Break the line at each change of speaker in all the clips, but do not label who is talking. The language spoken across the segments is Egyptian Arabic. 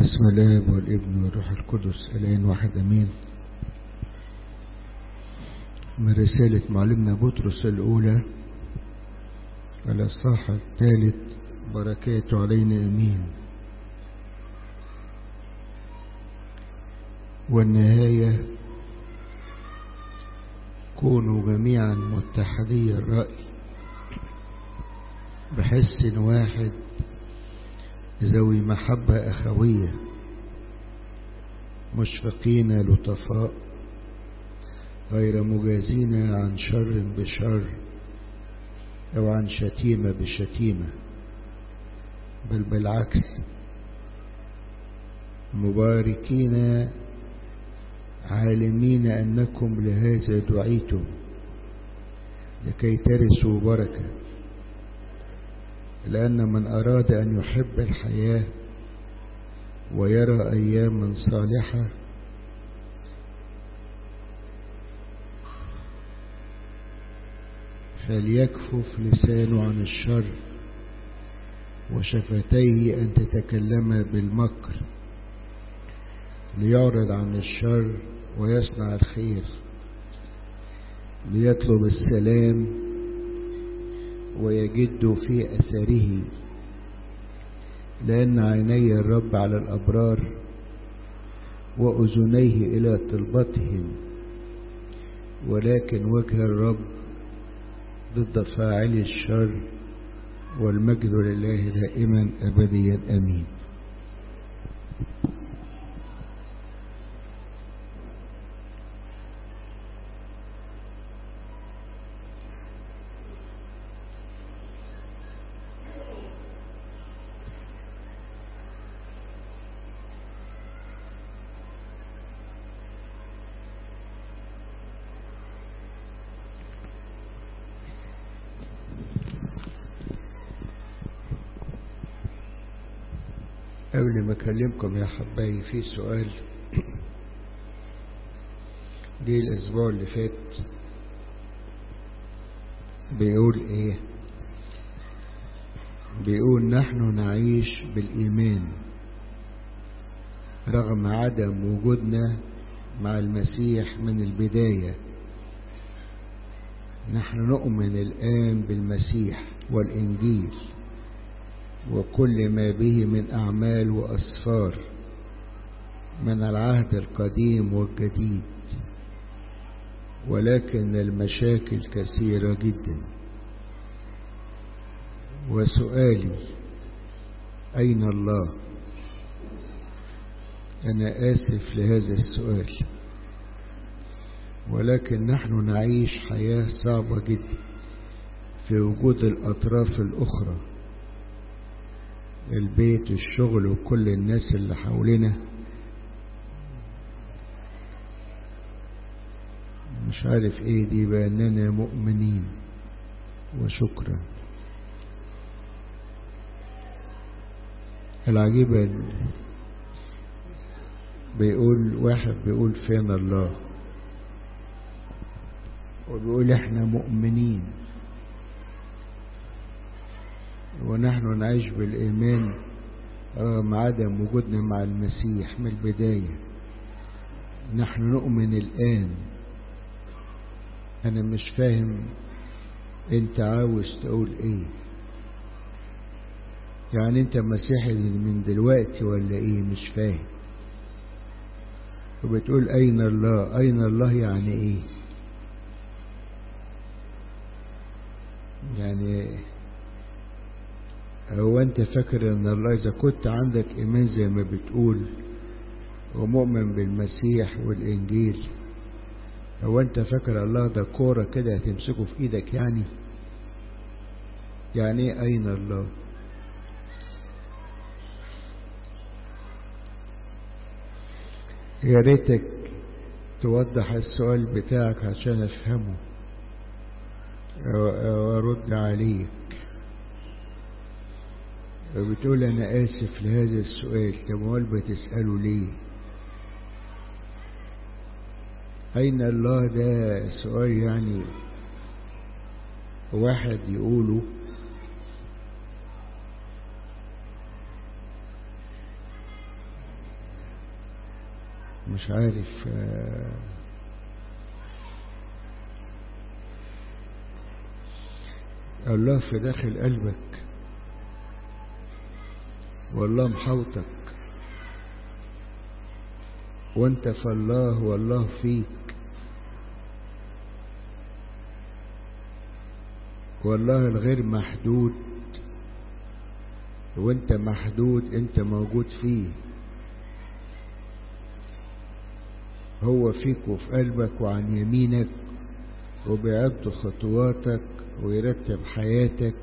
بسم الله والابن والروح القدس الان واحد امين من رسالة معلمنا بطرس الاولى الاصحاح الثالث بركاته علينا امين والنهاية كونوا جميعا متحدي الرأي بحس واحد ذوي محبة أخوية مشفقين لطفاء غير مجازين عن شر بشر أو عن شتيمة بشتيمة بل بالعكس مباركين عالمين أنكم لهذا دعيتم لكي ترثوا بركة لأن من أراد أن يحب الحياة ويرى أياما صالحة فليكفف لسانه عن الشر وشفتيه أن تتكلم بالمكر ليعرض عن الشر ويصنع الخير ليطلب السلام ويجد في أثره لأن عيني الرب على الأبرار وأذنيه إلى طلبتهم ولكن وجه الرب ضد فاعل الشر والمجد لله دائما أبديا أمين قبل ما اكلمكم يا حبايبي في سؤال جه الاسبوع اللي فات بيقول ايه بيقول نحن نعيش بالايمان رغم عدم وجودنا مع المسيح من البدايه نحن نؤمن الان بالمسيح والانجيل وكل ما به من أعمال وأسفار من العهد القديم والجديد ولكن المشاكل كثيرة جدا وسؤالي أين الله أنا آسف لهذا السؤال ولكن نحن نعيش حياة صعبة جدا في وجود الأطراف الأخرى البيت الشغل وكل الناس اللي حوالينا مش عارف ايه دي باننا مؤمنين وشكرا العجيبة بيقول واحد بيقول فين الله وبيقول احنا مؤمنين ونحن نعيش بالإيمان رغم عدم وجودنا مع المسيح من البداية نحن نؤمن الآن أنا مش فاهم أنت عاوز تقول إيه يعني أنت مسيحي من دلوقتي ولا إيه مش فاهم وبتقول أين الله أين الله يعني إيه يعني هو انت فاكر ان الله اذا كنت عندك ايمان زي ما بتقول ومؤمن بالمسيح والانجيل هو انت فاكر الله ده كورة كده هتمسكه في ايدك يعني يعني اين الله يا ريتك توضح السؤال بتاعك عشان افهمه وارد عليك بتقول أنا آسف لهذا السؤال طب امال بتسأله ليه أين الله ده سؤال يعني واحد يقوله مش عارف الله في داخل قلبك والله محوطك وانت في الله والله فيك والله الغير محدود وانت محدود انت موجود فيه هو فيك وفي قلبك وعن يمينك وبيعد خطواتك ويرتب حياتك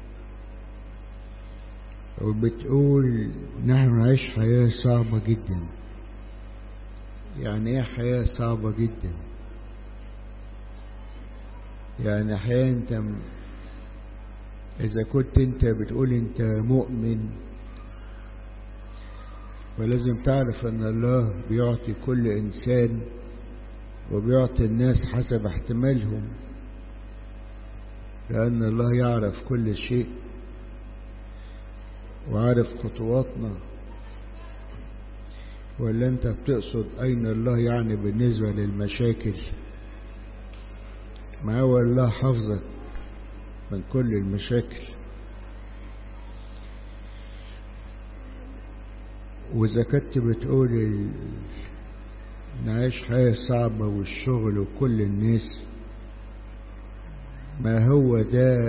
وبتقول نحن نعيش حياة صعبة جدا يعني ايه حياة صعبة جدا يعني حياة انت اذا كنت انت بتقول انت مؤمن ولازم تعرف ان الله بيعطي كل انسان وبيعطي الناس حسب احتمالهم لان الله يعرف كل شيء وعارف خطواتنا ولا انت بتقصد اين الله يعني بالنسبة للمشاكل ما هو الله حفظك من كل المشاكل واذا كنت بتقول نعيش حياة صعبة والشغل وكل الناس ما هو ده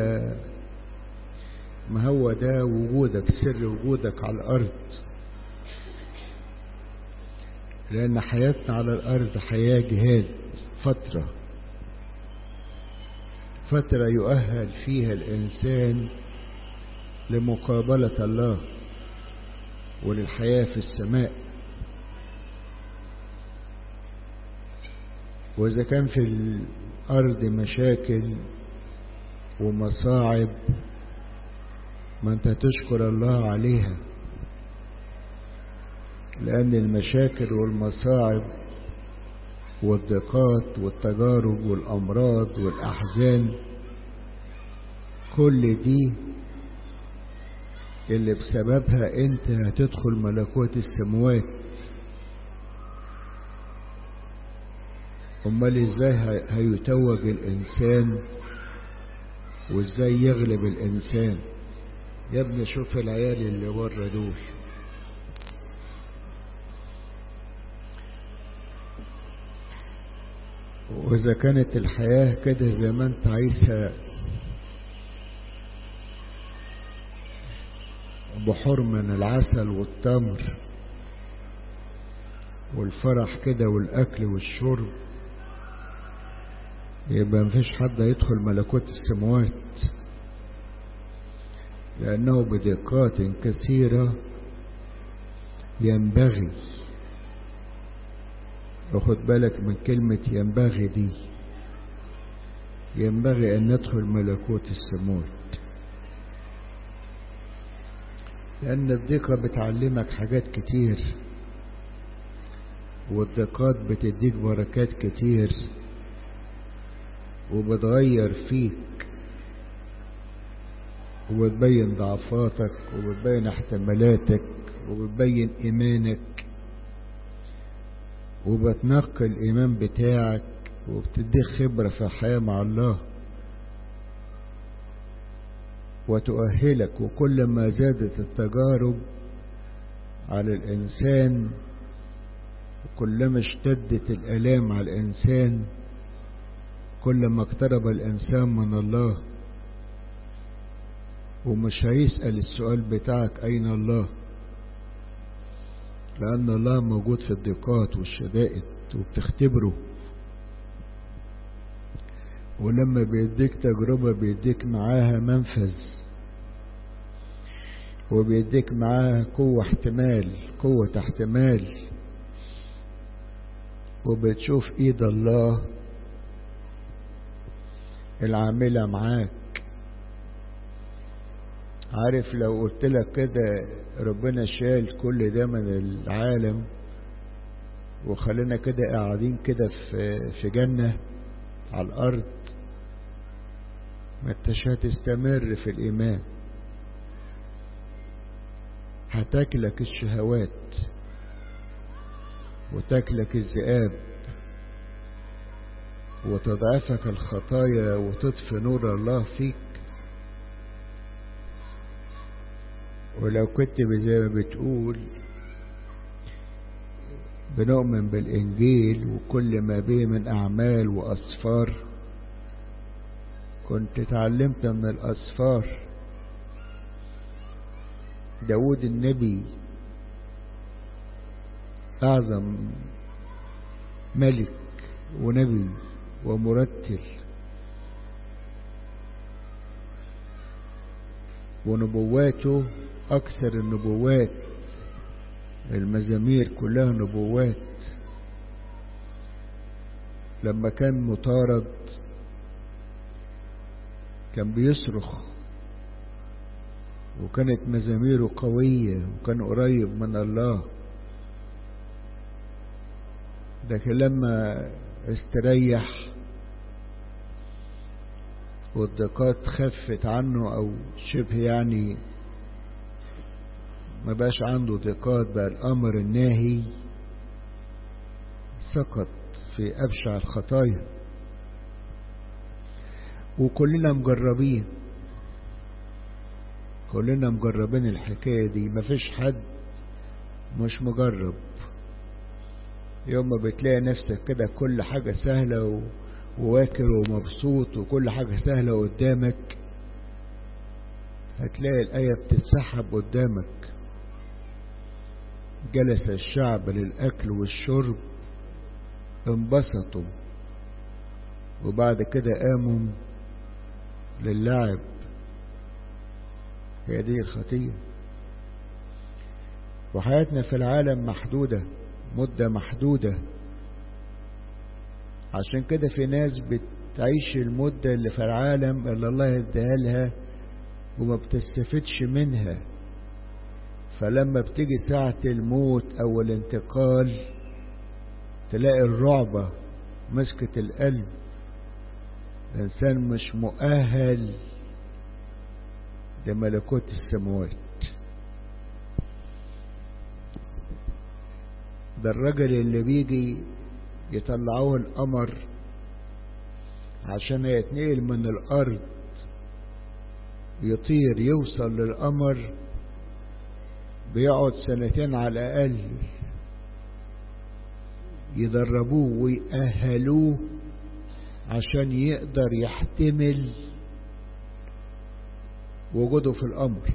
ما هو ده وجودك سر وجودك على الأرض لأن حياتنا على الأرض حياة جهاد فترة فترة يؤهل فيها الإنسان لمقابلة الله وللحياة في السماء وإذا كان في الأرض مشاكل ومصاعب ما أنت تشكر الله عليها لأن المشاكل والمصاعب والضيقات والتجارب والأمراض والأحزان كل دي اللي بسببها انت هتدخل ملكوت السموات امال ازاي هيتوج الانسان وازاي يغلب الانسان يا ابني شوف العيال اللي ورا دول واذا كانت الحياة كده زي ما انت عايزها بحر من العسل والتمر والفرح كده والاكل والشرب يبقى مفيش حد يدخل ملكوت السماوات لأنه بدقات كثيرة ينبغي وخد بالك من كلمة ينبغي دي ينبغي أن ندخل ملكوت السماوات لأن الضيقة بتعلمك حاجات كتير والضيقات بتديك بركات كتير وبتغير فيك وبتبين ضعفاتك وبتبين احتمالاتك وبتبين ايمانك وبتنقي الايمان بتاعك وبتديك خبرة في الحياة مع الله وتؤهلك وكل ما زادت التجارب على الإنسان وكلما اشتدت الآلام على الإنسان كلما اقترب الإنسان من الله ومش هيسأل السؤال بتاعك أين الله لأن الله موجود في الضيقات والشدائد وبتختبره ولما بيديك تجربة بيديك معاها منفذ وبيديك معاها قوة احتمال قوة احتمال وبتشوف ايد الله العاملة معاك عارف لو قلت لك كده ربنا شال كل ده من العالم وخلينا كده قاعدين كده في في جنة على الأرض ما انتش هتستمر في الإيمان هتاكلك الشهوات وتاكلك الذئاب وتضعفك الخطايا وتطفي نور الله فيك ولو كنت زي ما بتقول بنؤمن بالإنجيل وكل ما به من أعمال وأسفار كنت اتعلمت من الأسفار داود النبي أعظم ملك ونبي ومرتل ونبواته أكثر النبوات المزامير كلها نبوات لما كان مطارد كان بيصرخ وكانت مزاميره قوية وكان قريب من الله لكن لما استريح والضيقات خفت عنه او شبه يعني ما بقاش عنده ضيقات بقى الامر الناهي سقط في ابشع الخطايا وكلنا مجربين كلنا مجربين الحكاية دي مفيش حد مش مجرب يوم ما بتلاقي نفسك كده كل حاجة سهلة وواكر ومبسوط وكل حاجة سهلة قدامك هتلاقي الآية بتتسحب قدامك جلس الشعب للأكل والشرب انبسطوا وبعد كده قاموا للعب هي دي الخطية وحياتنا في العالم محدودة مدة محدودة عشان كده في ناس بتعيش المدة اللي في العالم اللي الله يديها لها وما بتستفدش منها فلما بتيجي ساعة الموت أو الانتقال تلاقي الرعبة مسكة القلب الإنسان مش مؤهل لملكوت السماوات ده الرجل اللي بيجي يطلعوه القمر عشان يتنقل من الأرض يطير يوصل للقمر بيقعد سنتين على الأقل يدربوه ويأهلوه عشان يقدر يحتمل وجوده في الأمر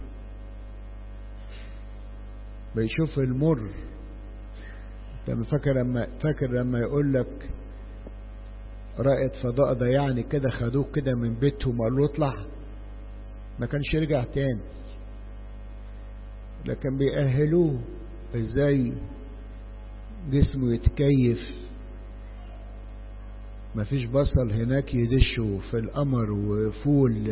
بيشوف المر انت فاكر لما فاكر لما يقول لك رائد فضاء ده يعني كده خدوه كده من بيتهم وقالوا له اطلع ما كانش يرجع تاني لكن بيأهلوه ازاي جسمه يتكيف مفيش بصل هناك يدشوا في القمر وفول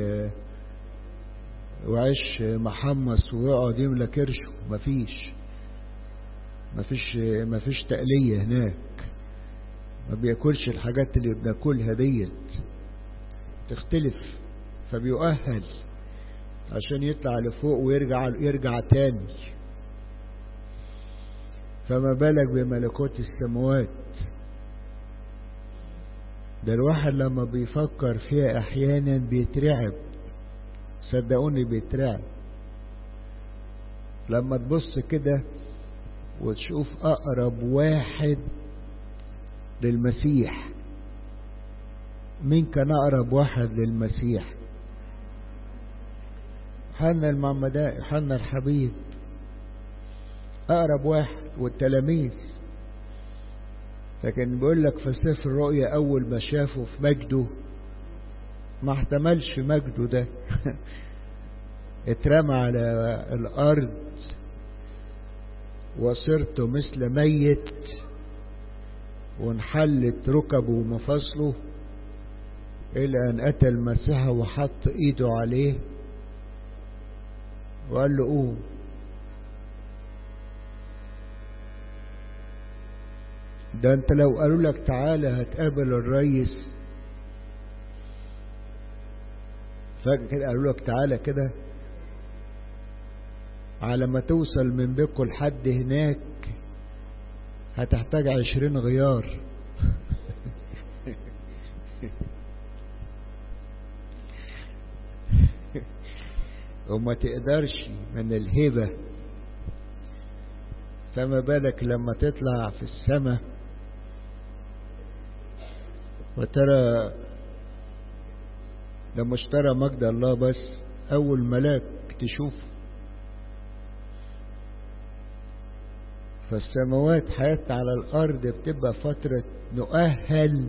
وعيش محمص ويقعد يملى كرشه مفيش مفيش مفيش تقلية هناك ما بياكلش الحاجات اللي بناكلها ديت تختلف فبيؤهل عشان يطلع لفوق ويرجع يرجع تاني فما بالك بملكوت السماوات ده الواحد لما بيفكر فيها احيانا بيترعب صدقوني بيترعب لما تبص كده وتشوف اقرب واحد للمسيح مين كان اقرب واحد للمسيح حنا المعمداء حنا الحبيب اقرب واحد والتلاميذ لكن بيقول لك في سفر الرؤيا اول ما شافه في مجده ما احتملش مجده ده اترمى على الارض وصرت مثل ميت وانحلت ركبه ومفاصله الى ان اتى المسيح وحط ايده عليه وقال له قوم ده انت لو قالوا لك تعالى هتقابل الريس فجأة كده قالوا لك تعالى كده على ما توصل من بيتكم لحد هناك هتحتاج عشرين غيار وما تقدرش من الهبة فما بالك لما تطلع في السماء وترى لما اشترى مجد الله بس اول ملاك تشوفه فالسماوات حياتنا على الارض بتبقى فترة نؤهل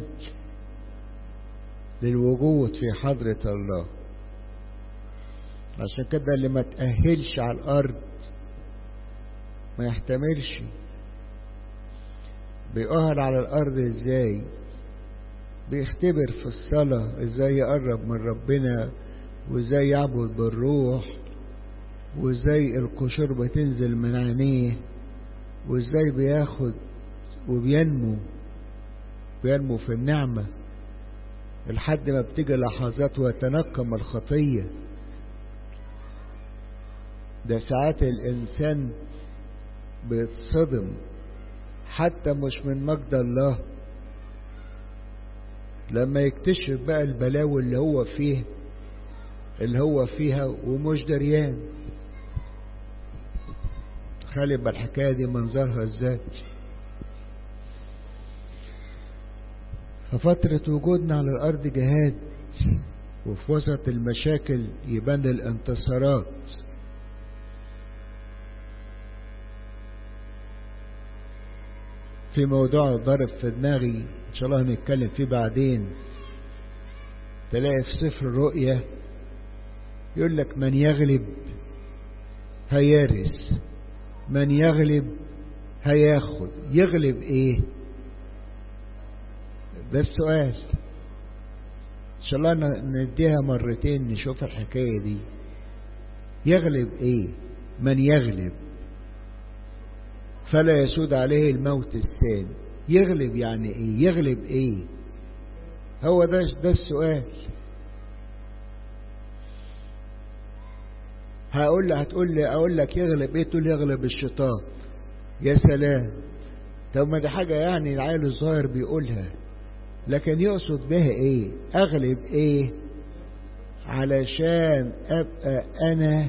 للوجود في حضرة الله عشان كده اللي ما تأهلش على الارض ما يحتملش بيؤهل على الارض ازاي بيختبر في الصلاة ازاي يقرب من ربنا وازاي يعبد بالروح وازاي القشور بتنزل من عينيه وازاي بياخد وبينمو بينمو في النعمة لحد ما بتيجي لحظات ويتنقم الخطية ده ساعات الإنسان بيتصدم حتى مش من مجد الله لما يكتشف بقى البلاوي اللي هو فيه اللي هو فيها ومش دريان تخيل يبقى الحكاية دي منظرها ازاي ففترة وجودنا على الأرض جهاد وفي وسط المشاكل يبان الانتصارات في موضوع ضرب في دماغي ان شاء الله هنتكلم فيه بعدين تلاقي في سفر الرؤيا يقول لك من يغلب هيرث من يغلب هياخد يغلب ايه ده السؤال ان شاء الله نديها مرتين نشوف الحكاية دي يغلب ايه من يغلب فلا يسود عليه الموت الثاني يغلب يعني ايه يغلب ايه هو ده ده السؤال هقول لك هتقول لي اقول لك يغلب ايه تقول يغلب الشيطان يا سلام طب ما دي حاجه يعني العيل الصغير بيقولها لكن يقصد بها ايه اغلب ايه علشان ابقى انا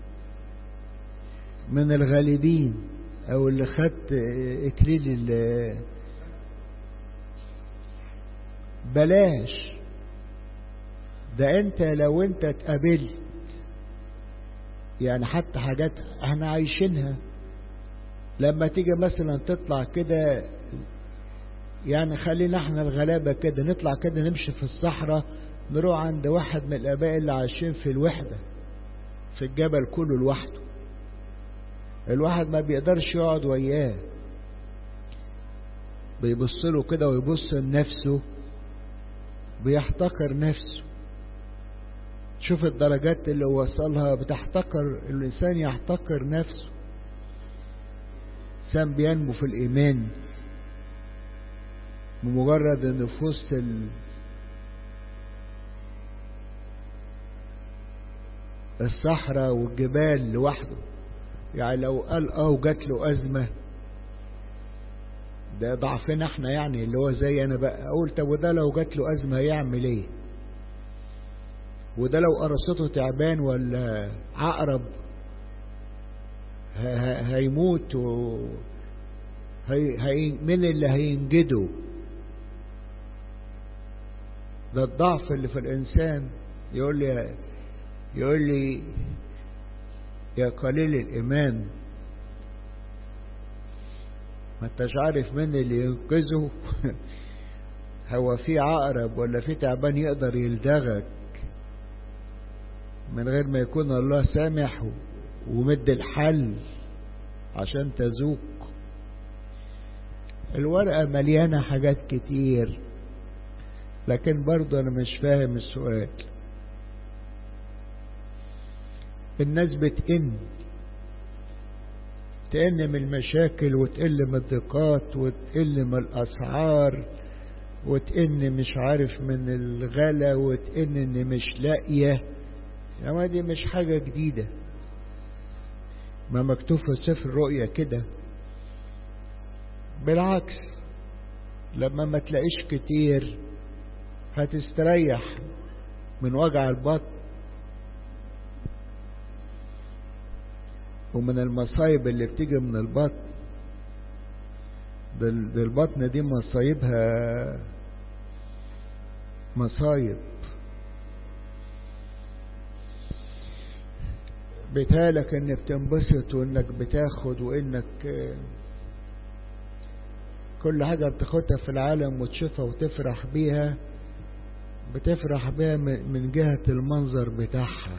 من الغالبين او اللي خدت اكليل بلاش ده انت لو انت اتقابلت يعني حتى حاجات احنا عايشينها لما تيجي مثلا تطلع كده يعني خلينا احنا الغلابة كده نطلع كده نمشي في الصحراء نروح عند واحد من الاباء اللي عايشين في الوحدة في الجبل كله لوحده الواحد ما بيقدرش يقعد وياه بيبص له كده ويبص لنفسه بيحتقر نفسه شوف الدرجات اللي وصلها بتحتقر الإنسان يحتقر نفسه إنسان بينمو في الإيمان بمجرد إنه في وسط ال... الصحراء والجبال لوحده يعني لو قال اه وجات له أزمة ده ضعفنا احنا يعني اللي هو زي انا بقى اقول طب وده لو جات له أزمة هيعمل ايه وده لو قرصته تعبان ولا عقرب هيموت و هي هي من اللي هينجده ده الضعف اللي في الإنسان يقول لي يقول لي يا قليل الإيمان ما انتش عارف من اللي ينقذه هو في عقرب ولا في تعبان يقدر يلدغك من غير ما يكون الله سامح ومد الحل عشان تذوق الورقة مليانة حاجات كتير لكن برضه أنا مش فاهم السؤال الناس بتئن تقل من المشاكل وتقل من الضيقات وتقل من الأسعار وتقل مش عارف من الغلا وتقل ان مش لاقيه انما دي مش حاجة جديدة ما مكتوب في سفر الرؤيا كده بالعكس لما ما تلاقيش كتير هتستريح من وجع البطن ومن المصايب اللي بتيجي من البطن ده ده البطن دي مصايبها مصايب بتالك انك تنبسط وانك بتاخد وانك كل حاجة بتاخدها في العالم وتشوفها وتفرح بيها بتفرح بيها من جهة المنظر بتاعها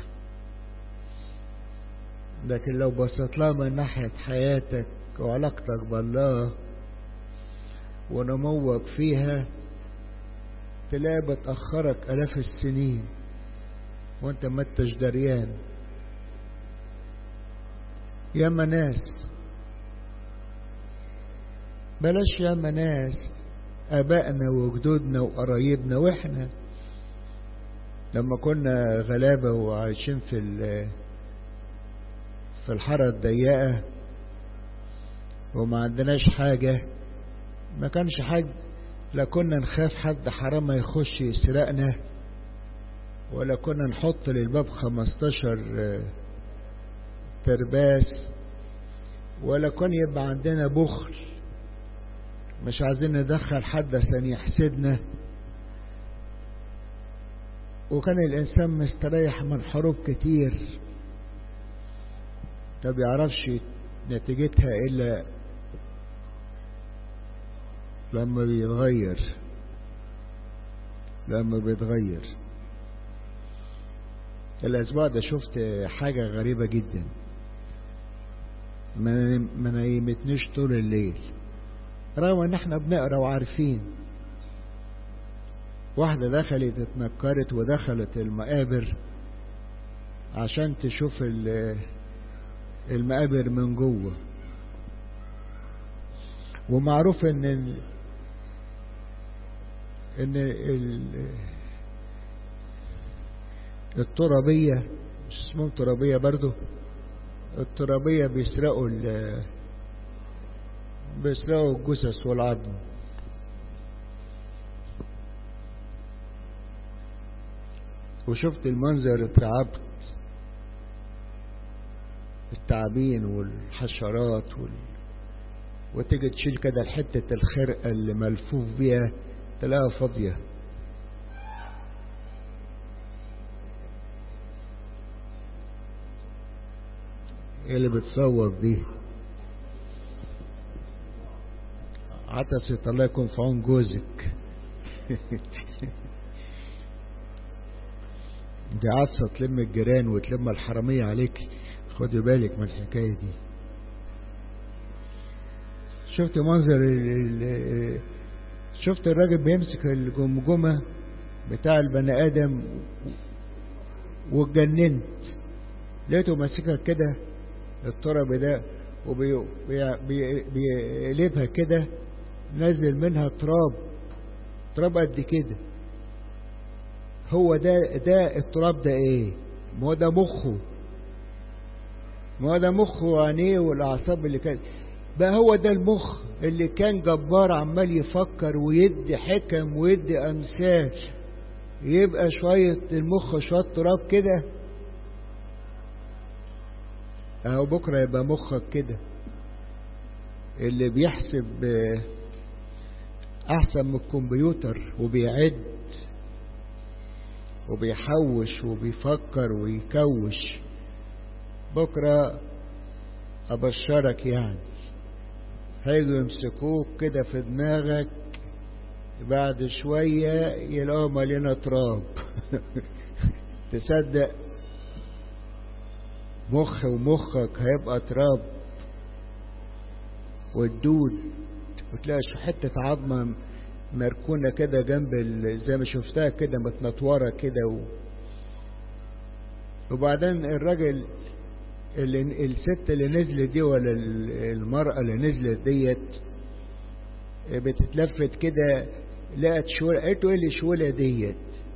لكن لو بصيت لها من ناحية حياتك وعلاقتك بالله ونموك فيها تلاقي بتأخرك ألاف السنين وانت ما انتش دريان ياما ناس بلاش ياما ناس ابائنا وجدودنا وقرايبنا واحنا لما كنا غلابة وعايشين في في الحارة الضيقة وما عندناش حاجة ما كانش حاجة لا كنا نخاف حد حرام يخش يسرقنا ولا كنا نحط للباب خمستاشر ترباس ولا كان يبقى عندنا بخل مش عايزين ندخل حد عشان يحسدنا وكان الإنسان مستريح من حروب كتير ما بيعرفش نتيجتها إلا لما بيتغير لما بيتغير الأسبوع ده شفت حاجة غريبة جدا ما نيمتنيش طول الليل رغم ان احنا بنقرا وعارفين واحدة دخلت اتنكرت ودخلت المقابر عشان تشوف المقابر من جوه ومعروف ان ال ان ال الترابية مش اسمهم ترابية برضو الترابية بيسرقوا ال بيسرقوا الجثث والعظم وشفت المنظر اترعبت التعابين والحشرات وال... وتيجي تشيل كده حتة الخرقة اللي ملفوف بيها تلاقيها فاضية ايه اللي بتصور دي عطست الله يكون في عون جوزك دي عطسة تلم الجيران وتلم الحرامية عليك خدي بالك من الحكاية دي شفت منظر ال ال شفت الراجل بيمسك الجمجمة بتاع البني آدم واتجننت لقيته ماسكها كده التراب ده وبيقلبها كده نازل منها تراب تراب قد كده هو ده ده التراب ده ايه ما هو ده مخه ما هو ده مخه وعينيه والاعصاب اللي كان بقى هو ده المخ اللي كان جبار عمال يفكر ويدي حكم ويدي امثال يبقى شوية المخ شوية تراب كده اهو بكرة يبقى مخك كده اللي بيحسب احسن من الكمبيوتر وبيعد وبيحوش وبيفكر ويكوش بكرة ابشرك يعني هيجوا يمسكوك كده في دماغك بعد شوية يلاقوا مليانة تراب تصدق مخ ومخك هيبقى تراب والدود وتلاقي حتة عظمة مركونة كده جنب زي ما شفتها كده متنطورة كده و... وبعدين الراجل اللي الست اللي نزلت دي ولا المرأة اللي نزلت ديت بتتلفت كده لقت شولة قالت له ايه اللي شولة ديت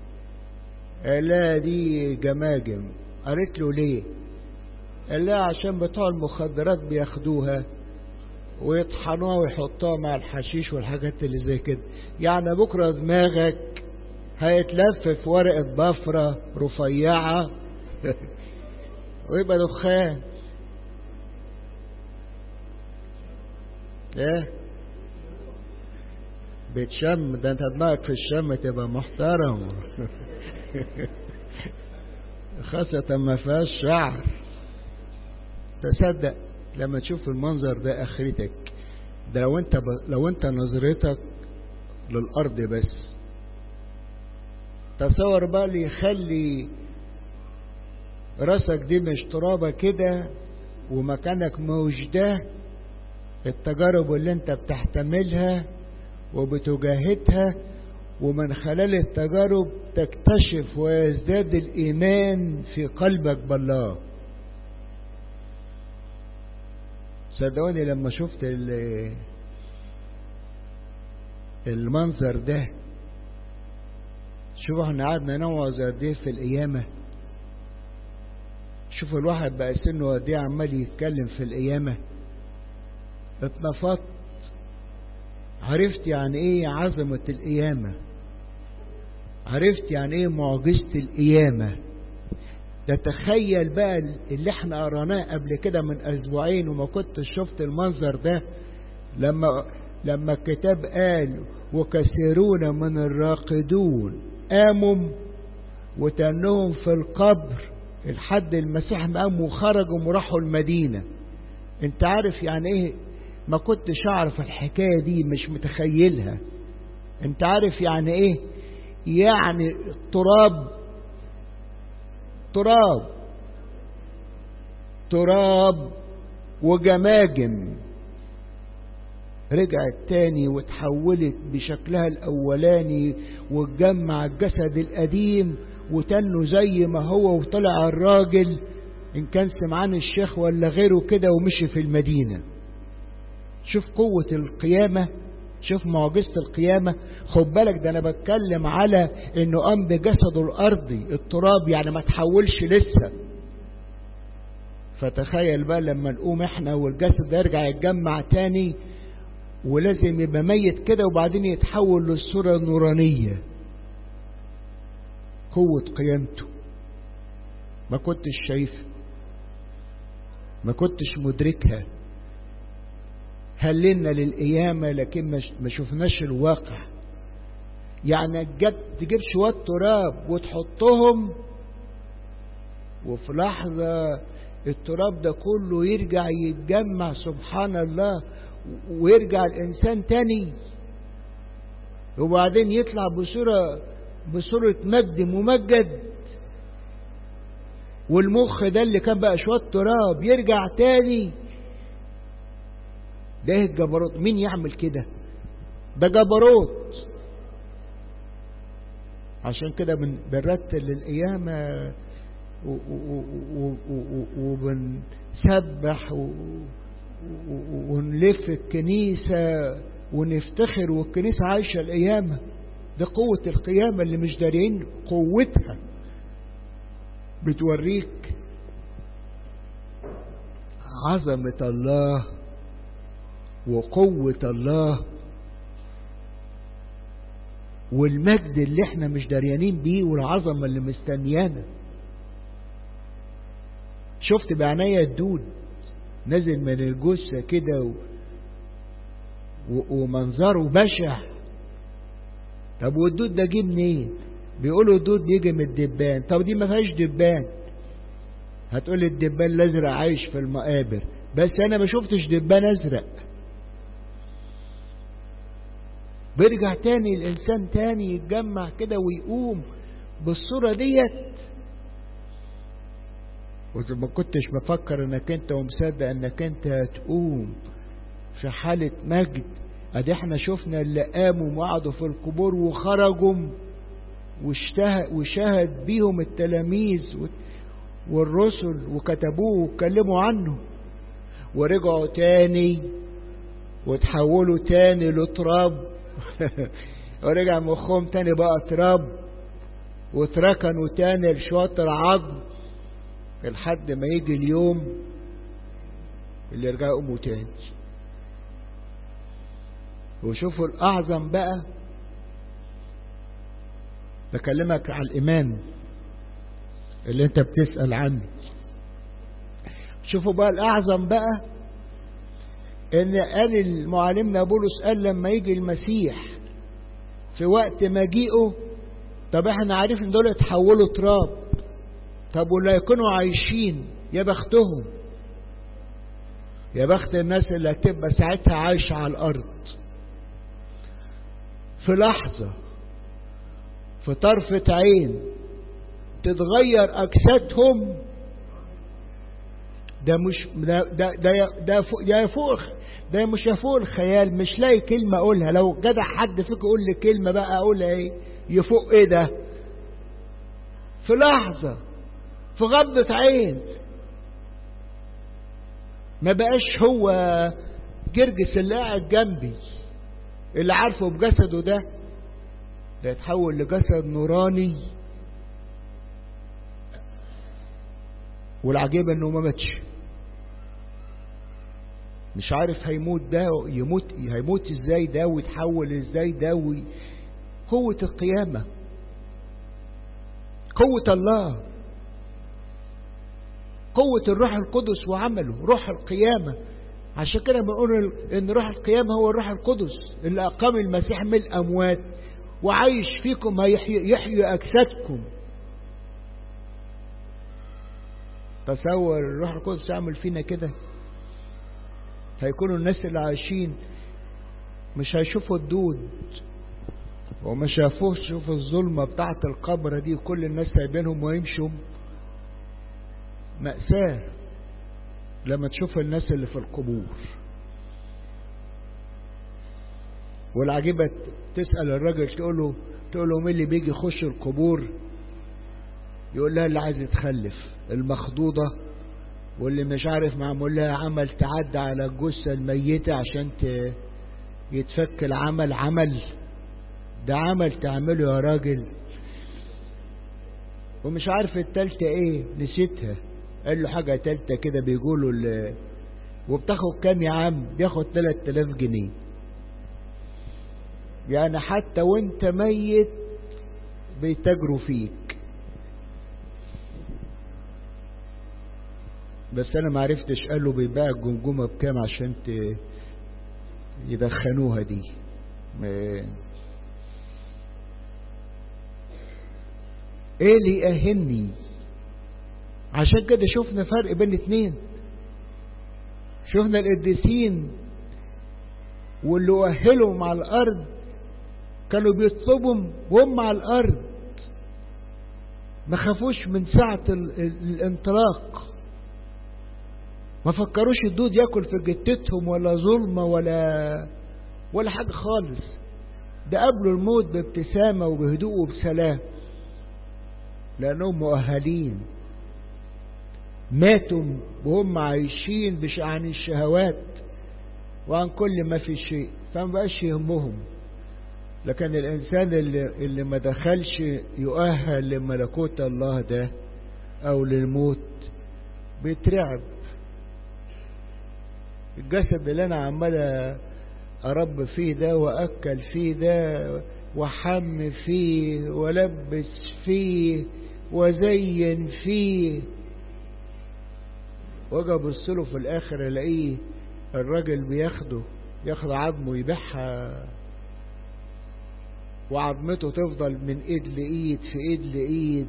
لا دي جماجم قالت له ليه قال لها عشان بتوع المخدرات بياخدوها ويطحنوها ويحطوها مع الحشيش والحاجات اللي زي كده يعني بكرة دماغك هيتلف في ورقة بفرة رفيعة ويبقى دخان ايه بتشم ده انت دماغك في الشم تبقى محترم خاصة ما فيهاش شعر تصدق لما تشوف المنظر ده اخرتك ده لو انت ب... لو انت نظرتك للارض بس تصور بقى اللي يخلي راسك دي مش ترابة كده ومكانك موج ده التجارب اللي انت بتحتملها وبتجاهدها ومن خلال التجارب تكتشف ويزداد الإيمان في قلبك بالله صدقوني لما شفت المنظر ده شوفوا احنا قعدنا نوعظ قد ايه في القيامة شوف الواحد بقى سنه قد ايه عمال يتكلم في القيامة اتنفضت عرفت يعني ايه عظمة القيامة عرفت يعني ايه معجزة القيامة ده تخيل بقى اللي احنا قراناه قبل كده من اسبوعين وما كنتش شفت المنظر ده لما لما الكتاب قال وكثيرون من الراقدون قاموا وتنهم في القبر الحد المسيح قام وخرجوا وراحوا المدينة انت عارف يعني ايه ما كنتش اعرف الحكاية دي مش متخيلها انت عارف يعني ايه يعني تراب تراب تراب وجماجم رجعت تاني وتحولت بشكلها الاولاني واتجمع الجسد القديم وتنه زي ما هو وطلع الراجل ان كان سمعان الشيخ ولا غيره كده ومشي في المدينة شوف قوة القيامة شوف معجزة القيامة خد بالك ده انا بتكلم على انه قام بجسده الارضي التراب يعني ما تحولش لسه فتخيل بقى لما نقوم احنا والجسد ده يرجع يتجمع تاني ولازم يبقى ميت كده وبعدين يتحول للصورة النورانية قوة قيامته ما كنتش شايفها ما كنتش مدركها هللنا للقيامة لكن ما شفناش الواقع يعني جت تجيب شوية تراب وتحطهم وفي لحظة التراب ده كله يرجع يتجمع سبحان الله ويرجع الإنسان تاني وبعدين يطلع بصورة بصورة مجد ممجد والمخ ده اللي كان بقى شوية تراب يرجع تاني ده ايه الجبروت مين يعمل كده ده جبروت عشان كده بنرتل للقيامة وبنسبح ونلف الكنيسة ونفتخر والكنيسة عايشة القيامة ده قوة القيامة اللي مش دارين قوتها بتوريك عظمة الله وقوة الله والمجد اللي احنا مش داريانين بيه والعظمة اللي مستنيانا شفت بعناية الدود نزل من الجثة كده و... و... ومنظره بشع طب والدود ده جه منين بيقولوا الدود بيجي من الدبان طب دي ما فيهاش دبان هتقول الدبان الازرق عايش في المقابر بس انا ما شفتش دبان ازرق بيرجع تاني الانسان تاني يتجمع كده ويقوم بالصورة ديت وما كنتش بفكر انك انت ومصدق انك انت هتقوم في حالة مجد ادي احنا شفنا اللي قاموا وقعدوا في القبور وخرجوا وشهد بيهم التلاميذ والرسل وكتبوه واتكلموا عنه ورجعوا تاني وتحولوا تاني لتراب ورجع مخهم تاني بقى تراب واتركنوا تاني لشواطر عظم لحد ما يجي اليوم اللي يرجعوا يقوموا تاني وشوفوا الأعظم بقى بكلمك على الإيمان اللي انت بتسأل عنه شوفوا بقى الأعظم بقى ان قال المعلمنا بولس قال لما يجي المسيح في وقت مجيئه طب احنا عارفين دول اتحولوا تراب طب ولا يكونوا عايشين يا بختهم يا بخت الناس اللي هتبقى ساعتها عايشة على الأرض في لحظة في طرفة عين تتغير أجسادهم ده مش ده ده ده ده فوق ده فوق ده مش فوق الخيال مش لاقي كلمة أقولها لو جدع حد فيك يقول لي كلمة بقى أقولها إيه يفوق إيه ده في لحظة في غضة عين ما بقاش هو جرجس اللي قاعد جنبي اللي عارفه بجسده ده ده يتحول لجسد نوراني والعجيب انه ما ماتش مش عارف هيموت ده يموت هيموت ازاي ده ويتحول ازاي ده وي... قوة القيامة قوة الله قوة الروح القدس وعمله روح القيامة عشان كده بنقول ان روح القيامة هو الروح القدس اللي أقام المسيح من الأموات وعايش فيكم هيحيي يحيي أجسادكم تصور الروح القدس يعمل فينا كده هيكونوا الناس اللي عايشين مش هيشوفوا الدود وما شافوش شوفوا الظلمة بتاعة القبر دي وكل الناس سايبينهم ويمشوا مأساة لما تشوف الناس اللي في القبور والعجيبة تسأل الراجل تقول له تقول له مين اللي بيجي يخش القبور يقول لها اللي عايز يتخلف المخضوضة واللي مش عارف معمول لها عمل تعدى على الجثة الميتة عشان يتفك العمل عمل ده عمل تعمله يا راجل ومش عارف التالتة ايه نسيتها قال له حاجة تالتة كده بيقولوا ال... وبتاخد كام يا عم بياخد 3000 جنيه يعني حتى وانت ميت بيتاجروا فيك بس انا ما عرفتش قالوا بيباع الجمجمة بكام عشان ت... يدخنوها دي ما... ايه اللي يأهلني عشان كده شفنا فرق بين اتنين شفنا القديسين واللي أهلهم على الأرض كانوا بيطلبهم وهم على الأرض ما خافوش من ساعة الانطلاق ما فكروش الدود ياكل في جتتهم ولا ظلمة ولا ولا حاجة خالص ده قبلوا الموت بابتسامة وبهدوء وبسلام لأنهم مؤهلين ماتوا وهم عايشين مش عن الشهوات وعن كل ما في شيء فما بقاش يهمهم لكن الإنسان اللي, اللي ما دخلش يؤهل لملكوت الله ده أو للموت بيترعب الجسد اللي أنا عمال أرب فيه ده وأكل فيه ده وحم فيه ولبس فيه وزين فيه واجي ابص له في الاخر الاقيه الراجل بياخده ياخد عظمه يبيعها وعظمته تفضل من ايد لايد في ايد لايد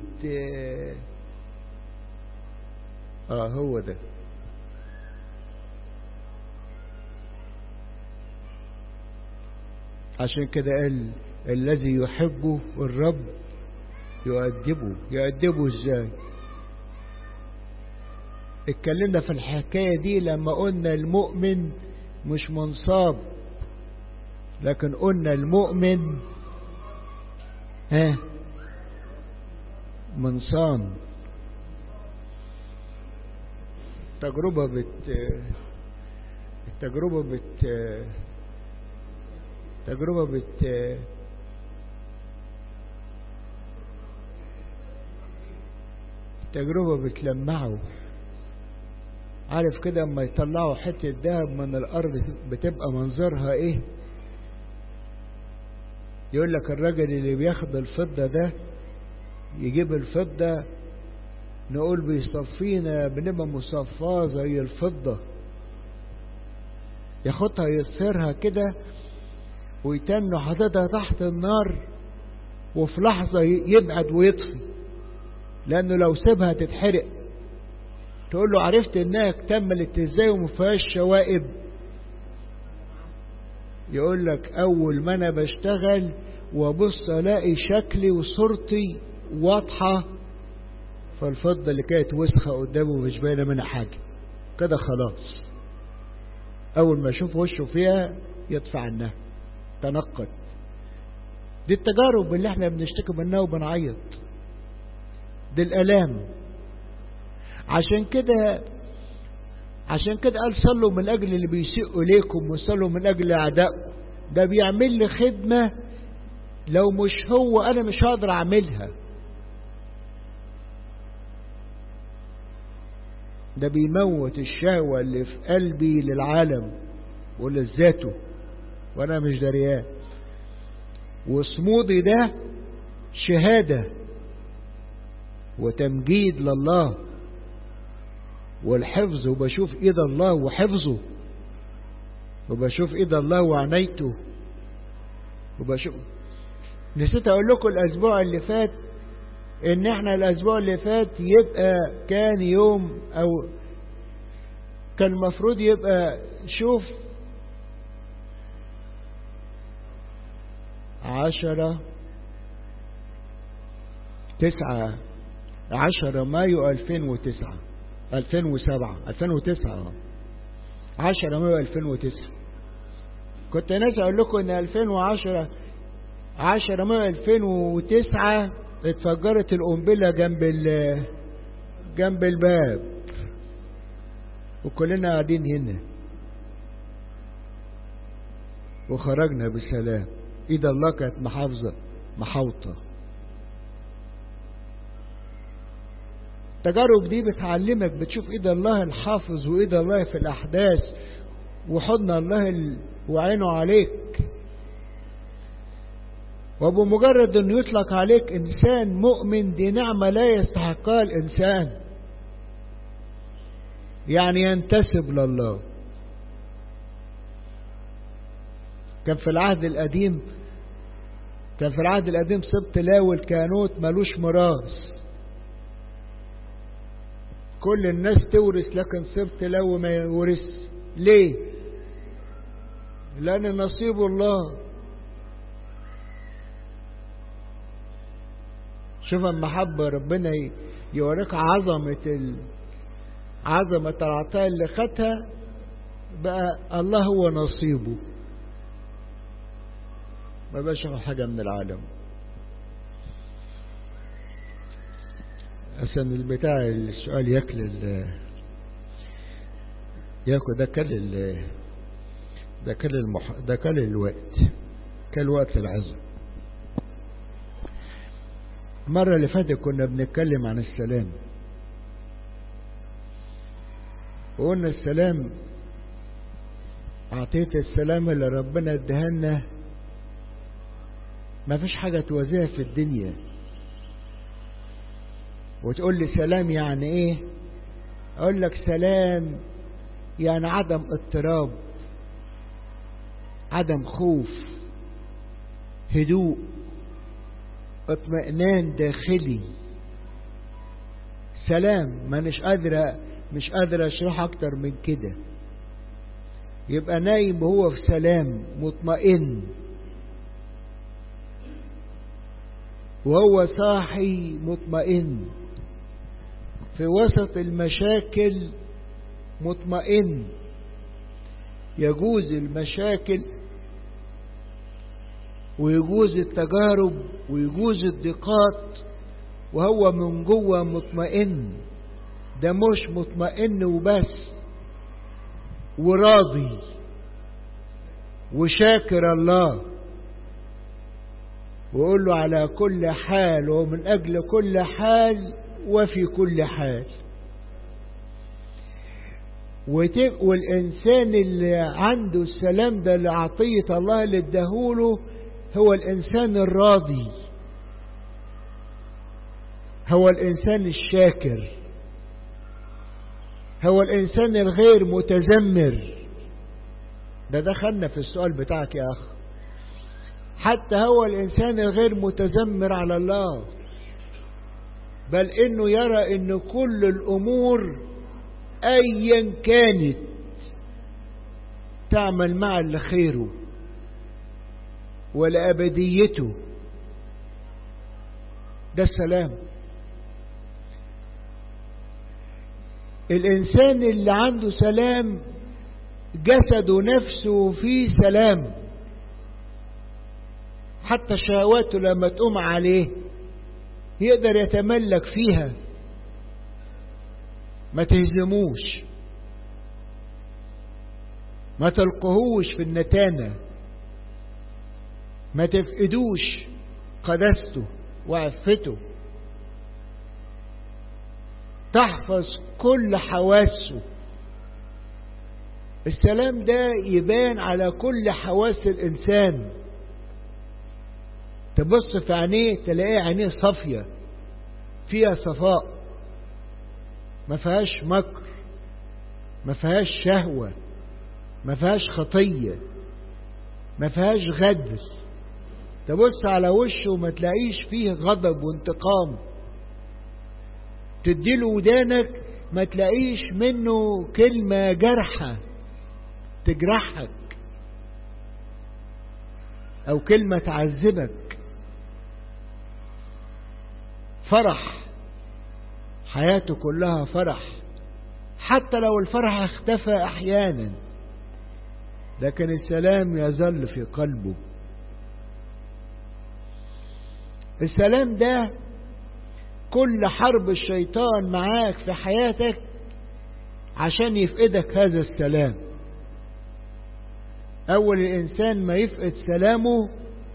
اه هو ده عشان كده قال الذي يحبه الرب يؤدبه يؤدبه ازاي اتكلمنا في الحكاية دي لما قلنا المؤمن مش منصاب لكن قلنا المؤمن ها منصان التجربة بت التجربة بت تجربة بت التجربة بتلمعه عارف كده اما يطلعوا حتة دهب من الارض بتبقى منظرها ايه يقول لك الراجل اللي بياخد الفضة ده يجيب الفضة نقول بيصفينا بنبقى مصفاة زي الفضة ياخدها يصفرها كده ويتنوا حاططها تحت النار وفي لحظة يبعد ويطفي لأنه لو سيبها تتحرق تقول له عرفت انها اكتملت ازاي ومفيهاش شوائب يقول لك اول ما انا بشتغل وابص الاقي شكلي وصورتي واضحة فالفضة اللي كانت وسخة قدامه مش باينة منها حاجة كده خلاص اول ما اشوف وشه فيها يدفع عنها تنقت دي التجارب اللي احنا بنشتكي منها وبنعيط دي الالام عشان كده عشان كده قال صلوا من اجل اللي بيسيئوا اليكم وصلوا من اجل اعدائكم ده بيعمل لي خدمة لو مش هو انا مش هقدر اعملها ده بيموت الشهوة اللي في قلبي للعالم ولذاته وانا مش دريان وصمودي ده شهادة وتمجيد لله والحفظ وبشوف ايد الله وحفظه وبشوف ايد الله وعنايته وبشوف نسيت اقول لكم الاسبوع اللي فات ان احنا الاسبوع اللي فات يبقى كان يوم او كان المفروض يبقى شوف عشرة تسعة عشرة مايو ألفين وتسعة ألفين وسبعة ألفين وتسعة عشرة مايو ألفين وتسعة كنت ناس أقول لكم إن ألفين وعشرة عشرة مايو ألفين وتسعة اتفجرت القنبلة جنب ال جنب الباب وكلنا قاعدين هنا وخرجنا بسلام ايد الله كانت محافظة محاوطة التجارب دي بتعلمك بتشوف ايد الله الحافظ وايد الله في الاحداث وحضن الله ال... وعينه عليك وبمجرد انه يطلق عليك انسان مؤمن دي نعمة لا يستحقها الانسان يعني ينتسب لله كان في العهد القديم كان في العهد القديم سبط لاوي الكانوت ملوش ميراث كل الناس تورث لكن سبط لاوي ما يورث ليه لان نصيب الله شوف المحبة ربنا يوريك عظمة ال... عظمة العطاء اللي خدها بقى الله هو نصيبه ما بقاش ياخد حاجة من العالم عشان البتاع السؤال ياكل ال ياكل ده كل ال ده كل المح... ده كل الوقت كل وقت العزم المرة اللي فاتت كنا بنتكلم عن السلام وقلنا السلام عطية السلام اللي ربنا ادهلنا ما فيش حاجة توازيها في الدنيا وتقول لي سلام يعني ايه اقول لك سلام يعني عدم اضطراب عدم خوف هدوء اطمئنان داخلي سلام ما مش قادرة مش قادر اشرح اكتر من كده يبقى نايم وهو في سلام مطمئن وهو صاحي مطمئن في وسط المشاكل مطمئن يجوز المشاكل ويجوز التجارب ويجوز الضيقات وهو من جوه مطمئن ده مش مطمئن وبس وراضي وشاكر الله وقول له على كل حال ومن أجل كل حال وفي كل حال والإنسان اللي عنده السلام ده لعطية الله اللي اداهوله هو الإنسان الراضي هو الإنسان الشاكر هو الإنسان الغير متذمر ده دخلنا في السؤال بتاعك يا أخ حتى هو الإنسان الغير متذمر على الله بل إنه يرى إن كل الأمور أيا كانت تعمل مع لخيره ولأبديته ده السلام الإنسان اللي عنده سلام جسده نفسه فيه سلام حتى شهواته لما تقوم عليه يقدر يتملك فيها ما تهزموش ما تلقهوش في النتانة ما تفقدوش قدسته وعفته تحفظ كل حواسه السلام ده يبان على كل حواس الإنسان تبص في عينيه تلاقيه عينيه صافية فيها صفاء ما فيهاش مكر ما فيهاش شهوة ما فيهاش خطية ما فيهاش غدر تبص على وشه ما تلاقيش فيه غضب وانتقام تديله ودانك ما تلاقيش منه كلمة جرحة تجرحك أو كلمة تعذبك فرح حياته كلها فرح حتى لو الفرح اختفى أحيانا لكن السلام يظل في قلبه السلام ده كل حرب الشيطان معاك في حياتك عشان يفقدك هذا السلام أول الإنسان ما يفقد سلامه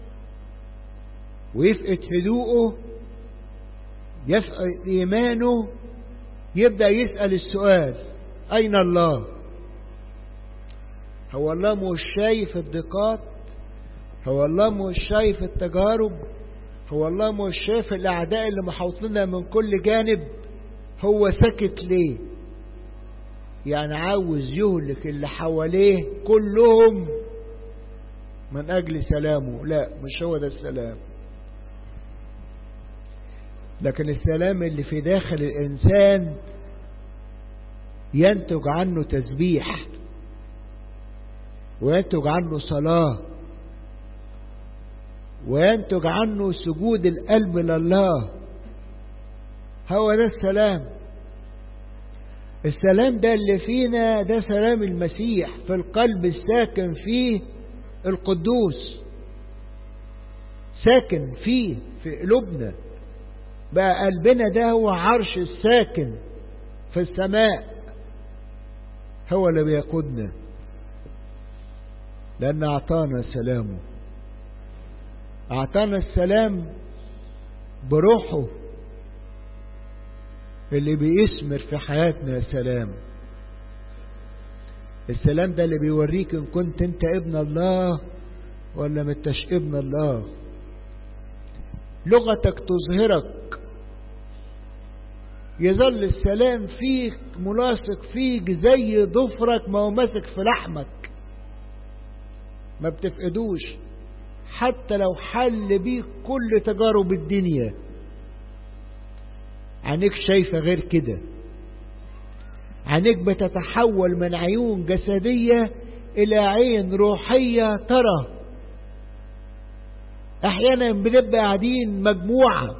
ويفقد هدوءه يفقد إيمانه يبدأ يسأل السؤال أين الله هو الله مش شايف الضيقات هو الله مش شايف التجارب هو الله مش شايف الأعداء اللي محوطنا من كل جانب هو سكت ليه يعني عاوز يهلك اللي حواليه كلهم من أجل سلامه لا مش هو ده السلام لكن السلام اللي في داخل الإنسان ينتج عنه تسبيح وينتج عنه صلاة وينتج عنه سجود القلب لله هو ده السلام السلام ده اللي فينا ده سلام المسيح في القلب الساكن فيه القدوس ساكن فيه في قلوبنا بقى قلبنا ده هو عرش الساكن في السماء هو اللي بيقودنا لأن أعطانا سلامه أعطانا السلام بروحه اللي بيثمر في حياتنا سلام السلام ده اللي بيوريك ان كنت انت ابن الله ولا متش ابن الله لغتك تظهرك يظل السلام فيك ملاصق فيك زي ضفرك ما هو ماسك في لحمك ما بتفقدوش حتى لو حل بيك كل تجارب الدنيا عينيك شايفة غير كده عينيك بتتحول من عيون جسدية إلى عين روحية ترى أحيانا بنبقى قاعدين مجموعة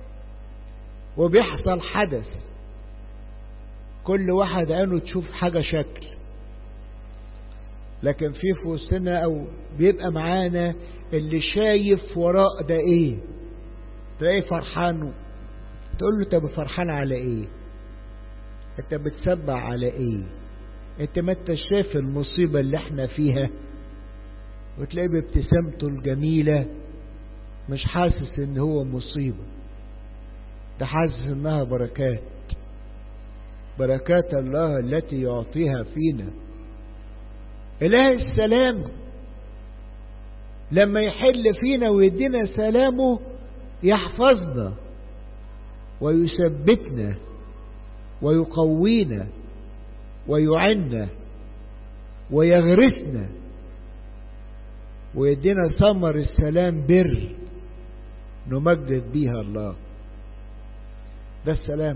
وبيحصل حدث كل واحد عينه تشوف حاجة شكل لكن في في وسطنا أو بيبقى معانا اللي شايف وراء ده إيه تلاقيه فرحان تقول له طب فرحان على ايه انت بتسبع على ايه انت ما انت شايف المصيبة اللي احنا فيها وتلاقيه بابتسامته الجميلة مش حاسس ان هو مصيبة ده حاسس انها بركات بركات الله التي يعطيها فينا اله السلام لما يحل فينا ويدينا سلامه يحفظنا ويثبتنا ويقوينا ويعنا ويغرسنا ويدينا ثمر السلام بر نمجد بيها الله ده السلام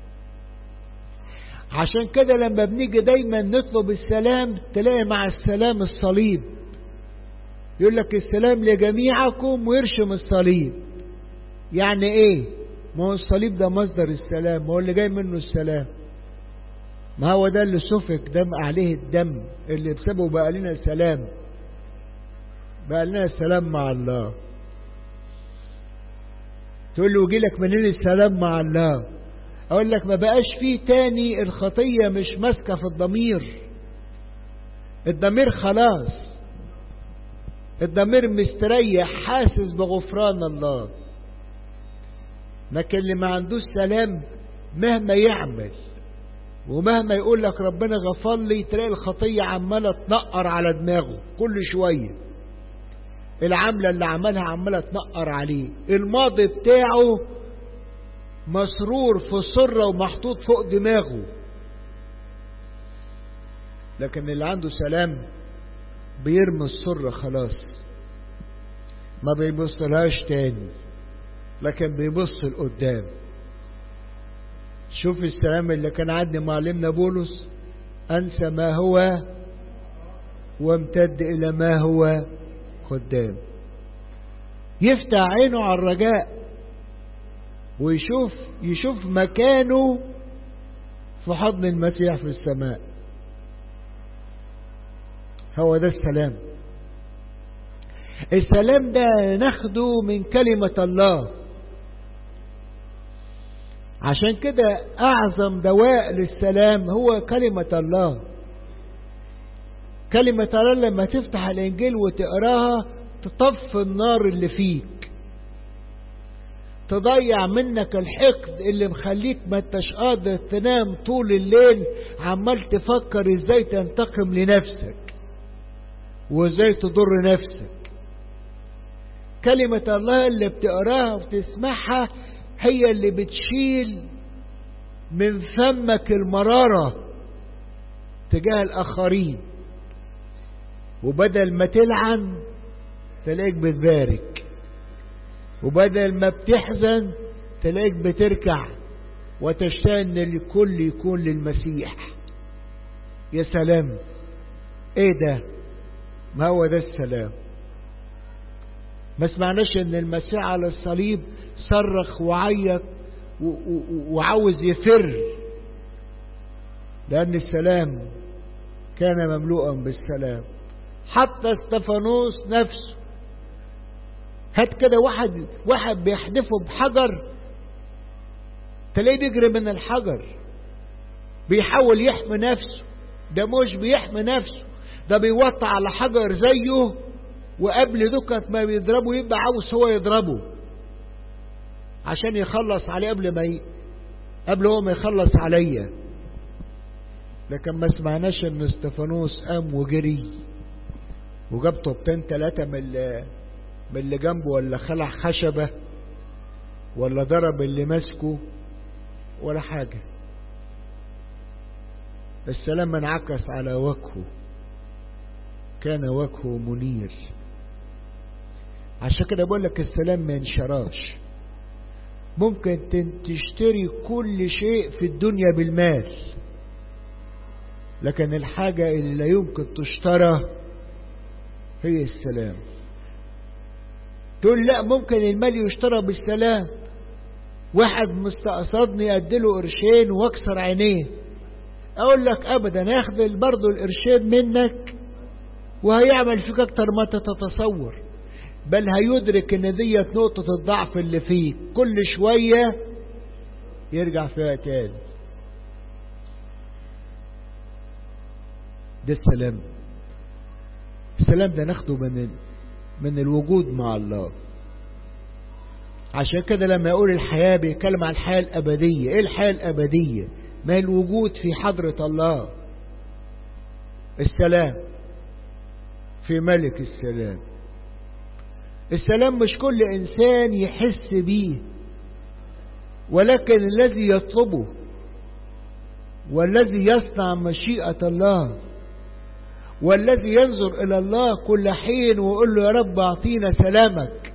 عشان كده لما بنيجي دايما نطلب السلام تلاقي مع السلام الصليب يقول لك السلام لجميعكم ويرشم الصليب يعني ايه ما هو الصليب ده مصدر السلام ما هو اللي جاي منه السلام ما هو ده اللي سفك دم عليه الدم اللي بسببه بقى لنا السلام بقى لنا السلام مع الله تقول له يجي لك منين السلام مع الله اقول لك ما بقاش فيه تاني الخطية مش ماسكة في الضمير الضمير خلاص الضمير مستريح حاسس بغفران الله لكن اللي ما عندوش سلام مهما يعمل ومهما يقول لك ربنا غفر لي تلاقي الخطية عمالة تنقر على دماغه كل شوية العملة اللي عملها عمالة تنقر عليه الماضي بتاعه مسرور في سرة ومحطوط فوق دماغه لكن اللي عنده سلام بيرمي السرة خلاص ما بيبصلهاش تاني لكن بيبص لقدام شوف السلام اللي كان عندي معلمنا بولس أنسى ما هو وامتد إلى ما هو قدام يفتح عينه على الرجاء ويشوف يشوف مكانه في حضن المسيح في السماء هو ده السلام السلام ده ناخده من كلمة الله عشان كده أعظم دواء للسلام هو كلمة الله كلمة الله لما تفتح الإنجيل وتقراها تطفي النار اللي فيك تضيع منك الحقد اللي مخليك ما انتش قادر تنام طول الليل عمال تفكر ازاي تنتقم لنفسك وازاي تضر نفسك كلمة الله اللي بتقراها وتسمعها هي اللي بتشيل من فمك المرارة تجاه الآخرين وبدل ما تلعن تلاقيك بتبارك وبدل ما بتحزن تلاقيك بتركع وتشتاق ان الكل يكون للمسيح يا سلام ايه ده ما هو ده السلام ما سمعناش ان المسيح على الصليب صرخ وعيط وعاوز يفر لان السلام كان مملوءا بالسلام حتى استفانوس نفسه هات كده واحد واحد بيحدفه بحجر تلاقيه بيجري من الحجر بيحاول يحمي نفسه ده مش بيحمي نفسه ده بيوطى على حجر زيه وقبل دكت ما بيضربه يبقى عاوز هو يضربه عشان يخلص عليه قبل ما ي... قبل هو ما يخلص عليا لكن ما سمعناش ان استفانوس قام وجري وجاب طوبتين ثلاثة من اللي, من اللي جنبه ولا خلع خشبة ولا ضرب اللي ماسكه ولا حاجة السلام انعكس على وجهه كان وجهه منير عشان كده بقول لك السلام ما ينشراش ممكن تشتري كل شيء في الدنيا بالمال لكن الحاجة اللي لا يمكن تشترى هي السلام تقول لا ممكن المال يشترى بالسلام واحد مستقصدني اديله قرشين واكسر عينيه اقول لك ابدا ياخد برضه القرشين منك وهيعمل فيك اكتر ما تتصور بل هيدرك ان ديت نقطة الضعف اللي فيك كل شوية يرجع فيها تاني ده السلام السلام ده ناخده من من الوجود مع الله عشان كده لما يقول الحياة بيتكلم عن الحياة الأبدية ايه الحياة الأبدية ما الوجود في حضرة الله السلام في ملك السلام السلام مش كل إنسان يحس بيه ولكن الذي يطلبه والذي يصنع مشيئة الله والذي ينظر إلى الله كل حين ويقول له يا رب أعطينا سلامك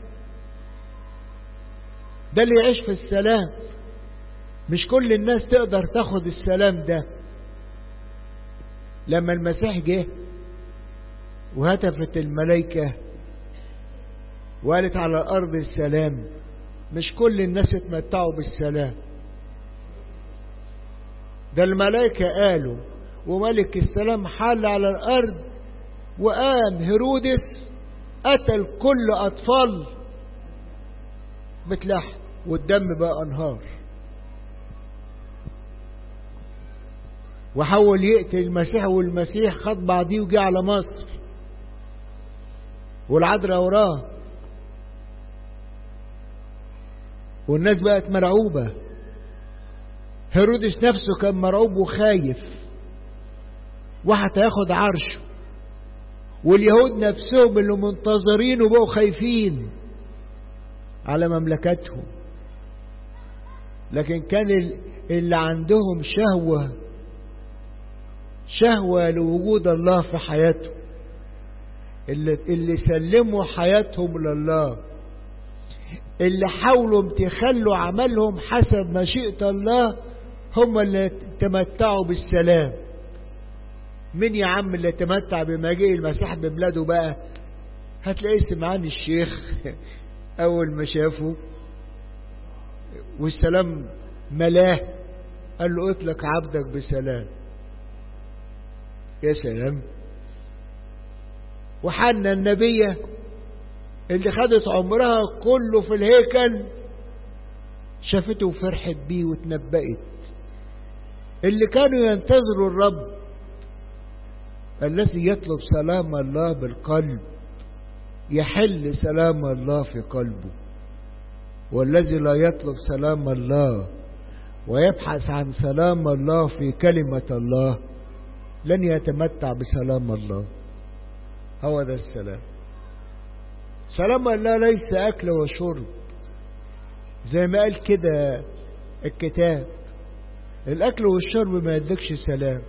ده اللي يعيش في السلام مش كل الناس تقدر تاخد السلام ده لما المسيح جه وهتفت الملائكة وقالت على الأرض السلام مش كل الناس اتمتعوا بالسلام ده الملائكة قالوا وملك السلام حل على الأرض وقام هيرودس قتل كل أطفال بتلحم والدم بقى أنهار وحاول يقتل المسيح والمسيح خد بعضيه وجه على مصر والعذراء وراه والناس بقت مرعوبة هيرودس نفسه كان مرعوب وخايف واحد هياخد عرشه واليهود نفسهم اللي منتظرينه بقوا خايفين على مملكتهم لكن كان اللي عندهم شهوة شهوة لوجود الله في حياتهم اللي, اللي سلموا حياتهم لله اللي حاولوا تخلوا عملهم حسب مشيئة الله هم اللي تمتعوا بالسلام من يا عم اللي تمتع بمجيء المسيح ببلاده بقى هتلاقيه سمعان الشيخ اول ما شافه والسلام ملاه قال له اطلق عبدك بسلام يا سلام وحنا النبية اللي خدت عمرها كله في الهيكل شافته وفرحت بيه وتنبأت اللي كانوا ينتظروا الرب الذي يطلب سلام الله بالقلب يحل سلام الله في قلبه والذي لا يطلب سلام الله ويبحث عن سلام الله في كلمة الله لن يتمتع بسلام الله هو ده السلام سلام الله ليس أكل وشرب زي ما قال كده الكتاب الأكل والشرب ما يديكش سلام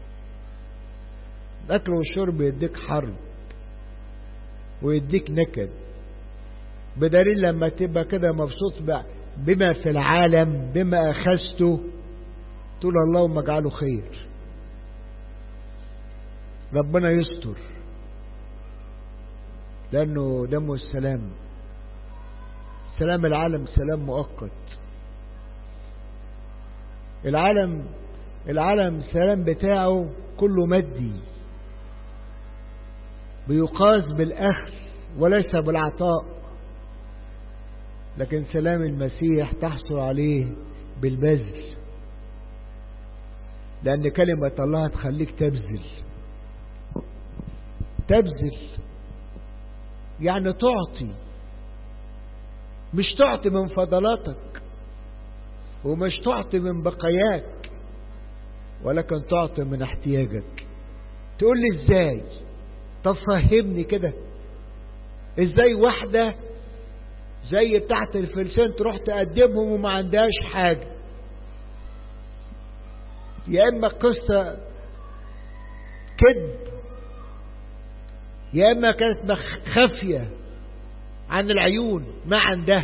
الأكل والشرب يديك حرب ويديك نكد بدليل لما تبقى كده مبسوط بما في العالم بما أخذته تقول اللهم اجعله خير ربنا يستر لأنه دمه السلام سلام العالم سلام مؤقت العالم العالم السلام بتاعه كله مادي بيقاس بالأخذ وليس بالعطاء لكن سلام المسيح تحصل عليه بالبذل لأن كلمة الله تخليك تبذل تبذل يعني تعطي مش تعطي من فضلاتك ومش تعطي من بقاياك ولكن تعطي من احتياجك تقول لي ازاي طب فهمني كده ازاي واحدة زي بتاعت الفلسان تروح تقدمهم وما عندهاش حاجة يا اما قصة كذب يا اما كانت خافية عن العيون ما عندها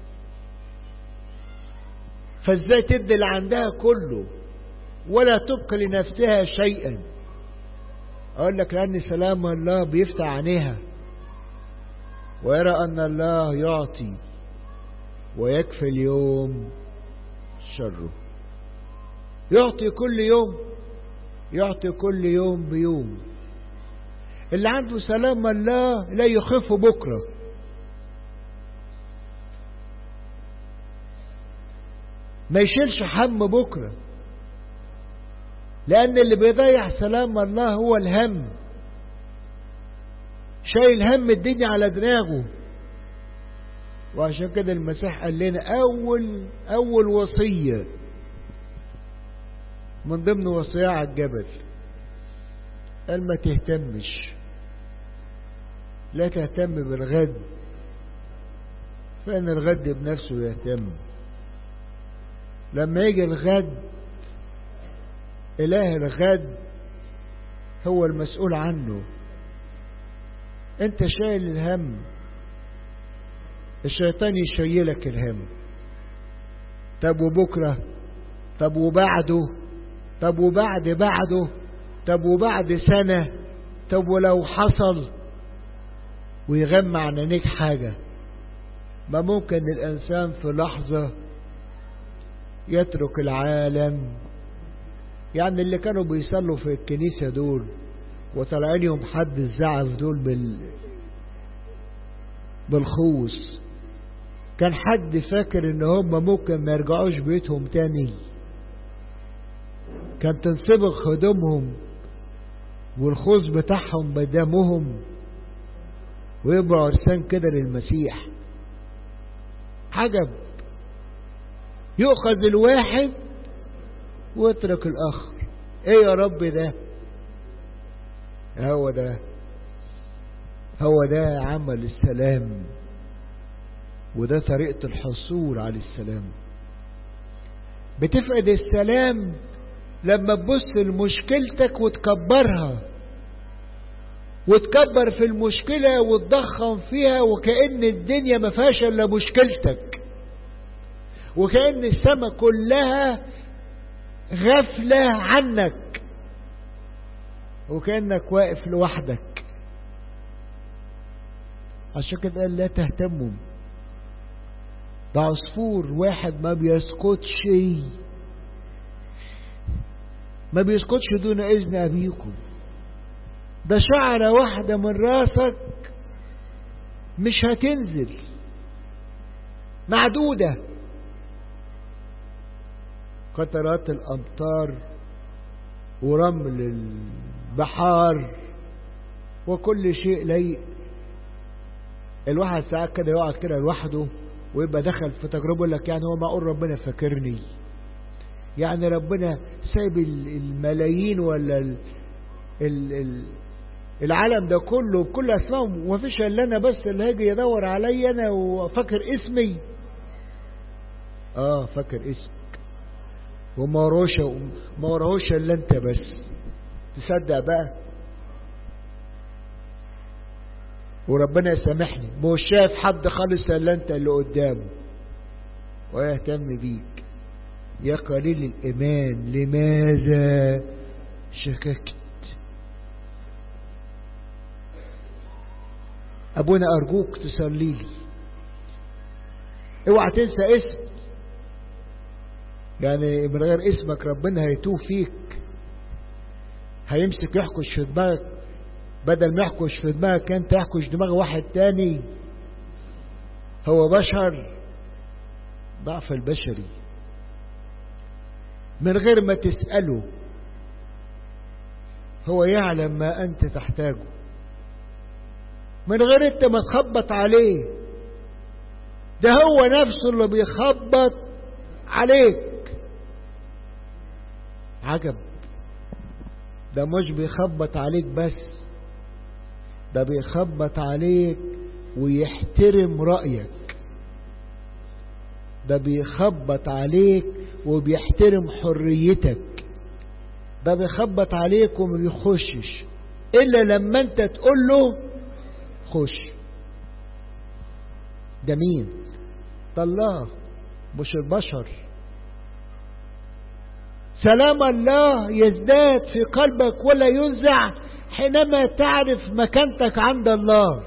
فازاي تدي اللي عندها كله ولا تبقى لنفسها شيئا اقول لك لان سلام الله بيفتح عينيها ويرى ان الله يعطي ويكفي اليوم شره يعطي كل يوم يعطي كل يوم بيوم اللي عنده سلام الله لا يخاف بكرة ما يشيلش هم بكرة لأن اللي بيضيع سلام الله هو الهم شايل هم الدنيا على دماغه وعشان كده المسيح قال لنا أول أول وصية من ضمن وصايا على الجبل قال ما تهتمش لا تهتم بالغد فإن الغد بنفسه يهتم لما يجي الغد إله الغد هو المسؤول عنه انت شايل الهم الشيطان يشيلك الهم طب وبكرة طب وبعده طب وبعد بعده طب وبعد سنة طب ولو حصل ويغمى عن عينيك حاجة ما ممكن الإنسان في لحظة يترك العالم يعني اللي كانوا بيصلوا في الكنيسة دول وطلعين يوم حد الزعف دول بال بالخوص كان حد فاكر ان هم ممكن ما يرجعوش بيتهم تاني كان تنصبغ هدومهم والخوص بتاعهم بدمهم ويبقوا عرسان كده للمسيح عجب يؤخذ الواحد ويترك الآخر ايه يا رب ده هو ده هو ده عمل السلام وده طريقة الحصول على السلام بتفقد السلام لما تبص لمشكلتك وتكبرها وتكبر في المشكلة وتضخم فيها وكأن الدنيا ما فيهاش إلا مشكلتك وكأن السماء كلها غفلة عنك وكأنك واقف لوحدك عشان كده قال لا تهتموا ده عصفور واحد ما بيسقطش ما بيسقطش دون إذن أبيكم ده شعرة واحدة من راسك مش هتنزل معدودة قطرات الأمطار ورمل البحار وكل شيء ليق الواحد ساعات كده يقعد كده لوحده ويبقى دخل في تجربة يقول لك يعني هو معقول ربنا فاكرني يعني ربنا سايب الملايين ولا ال ال ال العالم ده كله بكل اسمائهم ومفيش الا انا بس اللي هاجي يدور عليا انا وفاكر اسمي اه فاكر اسمك وما وراهوش ما وراهوش الا انت بس تصدق بقى وربنا يسامحني مش شايف حد خالص الا انت اللي قدامه ويهتم بيك يا قليل الايمان لماذا شككت ابونا ارجوك تصلي لي اوعى تنسى اسم يعني من غير اسمك ربنا هيتوه فيك هيمسك يحكش في دماغك بدل ما يحكش في دماغك انت يحكش دماغ واحد تاني هو بشر ضعف البشري من غير ما تسأله هو يعلم ما أنت تحتاجه من غير انت ما تخبط عليه ده هو نفسه اللي بيخبط عليك عجب ده مش بيخبط عليك بس ده بيخبط عليك ويحترم رأيك ده بيخبط عليك وبيحترم حريتك ده بيخبط عليك وما بيخشش إلا لما أنت تقول له خش ده مين ده الله مش البشر سلام الله يزداد في قلبك ولا ينزع حينما تعرف مكانتك عند الله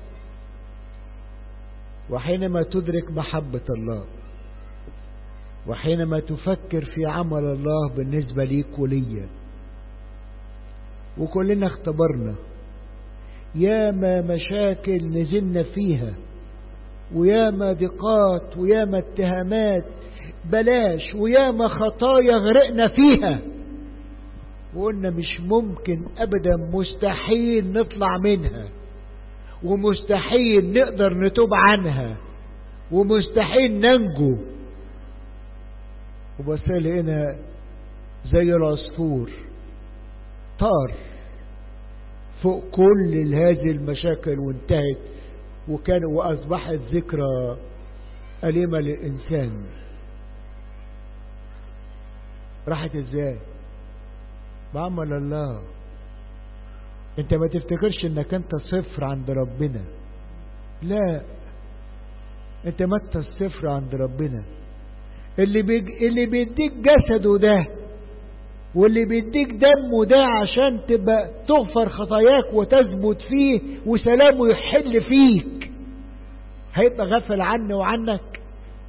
وحينما تدرك محبة الله وحينما تفكر في عمل الله بالنسبة ليك وليا وكلنا اختبرنا ياما مشاكل نزلنا فيها وياما ضيقات وياما اتهامات بلاش وياما خطايا غرقنا فيها وقلنا مش ممكن ابدا مستحيل نطلع منها ومستحيل نقدر نتوب عنها ومستحيل ننجو وبس لقينا زي العصفور طار فوق كل هذه المشاكل وانتهت وكان واصبحت ذكرى أليمة للإنسان راحت ازاي بعمل الله انت ما تفتكرش انك انت صفر عند ربنا لا انت ما انت الصفر عند ربنا اللي بيج... اللي بيديك جسده ده واللي بيديك دمه ده عشان تبقى تغفر خطاياك وتثبت فيه وسلامه يحل فيك هيبقى غفل عني وعنك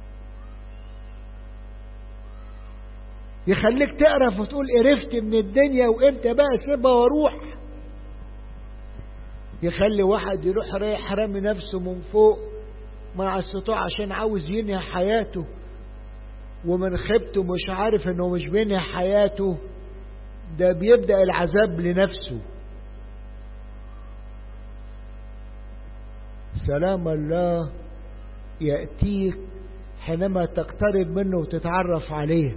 يخليك تقرف وتقول قرفت من الدنيا وامتى بقى اسيبها واروح يخلي واحد يروح رايح رامي نفسه من فوق مع السطوع عشان عاوز ينهي حياته ومن خبته مش عارف انه مش بينهي حياته ده بيبدأ العذاب لنفسه سلام الله يأتيك حينما تقترب منه وتتعرف عليه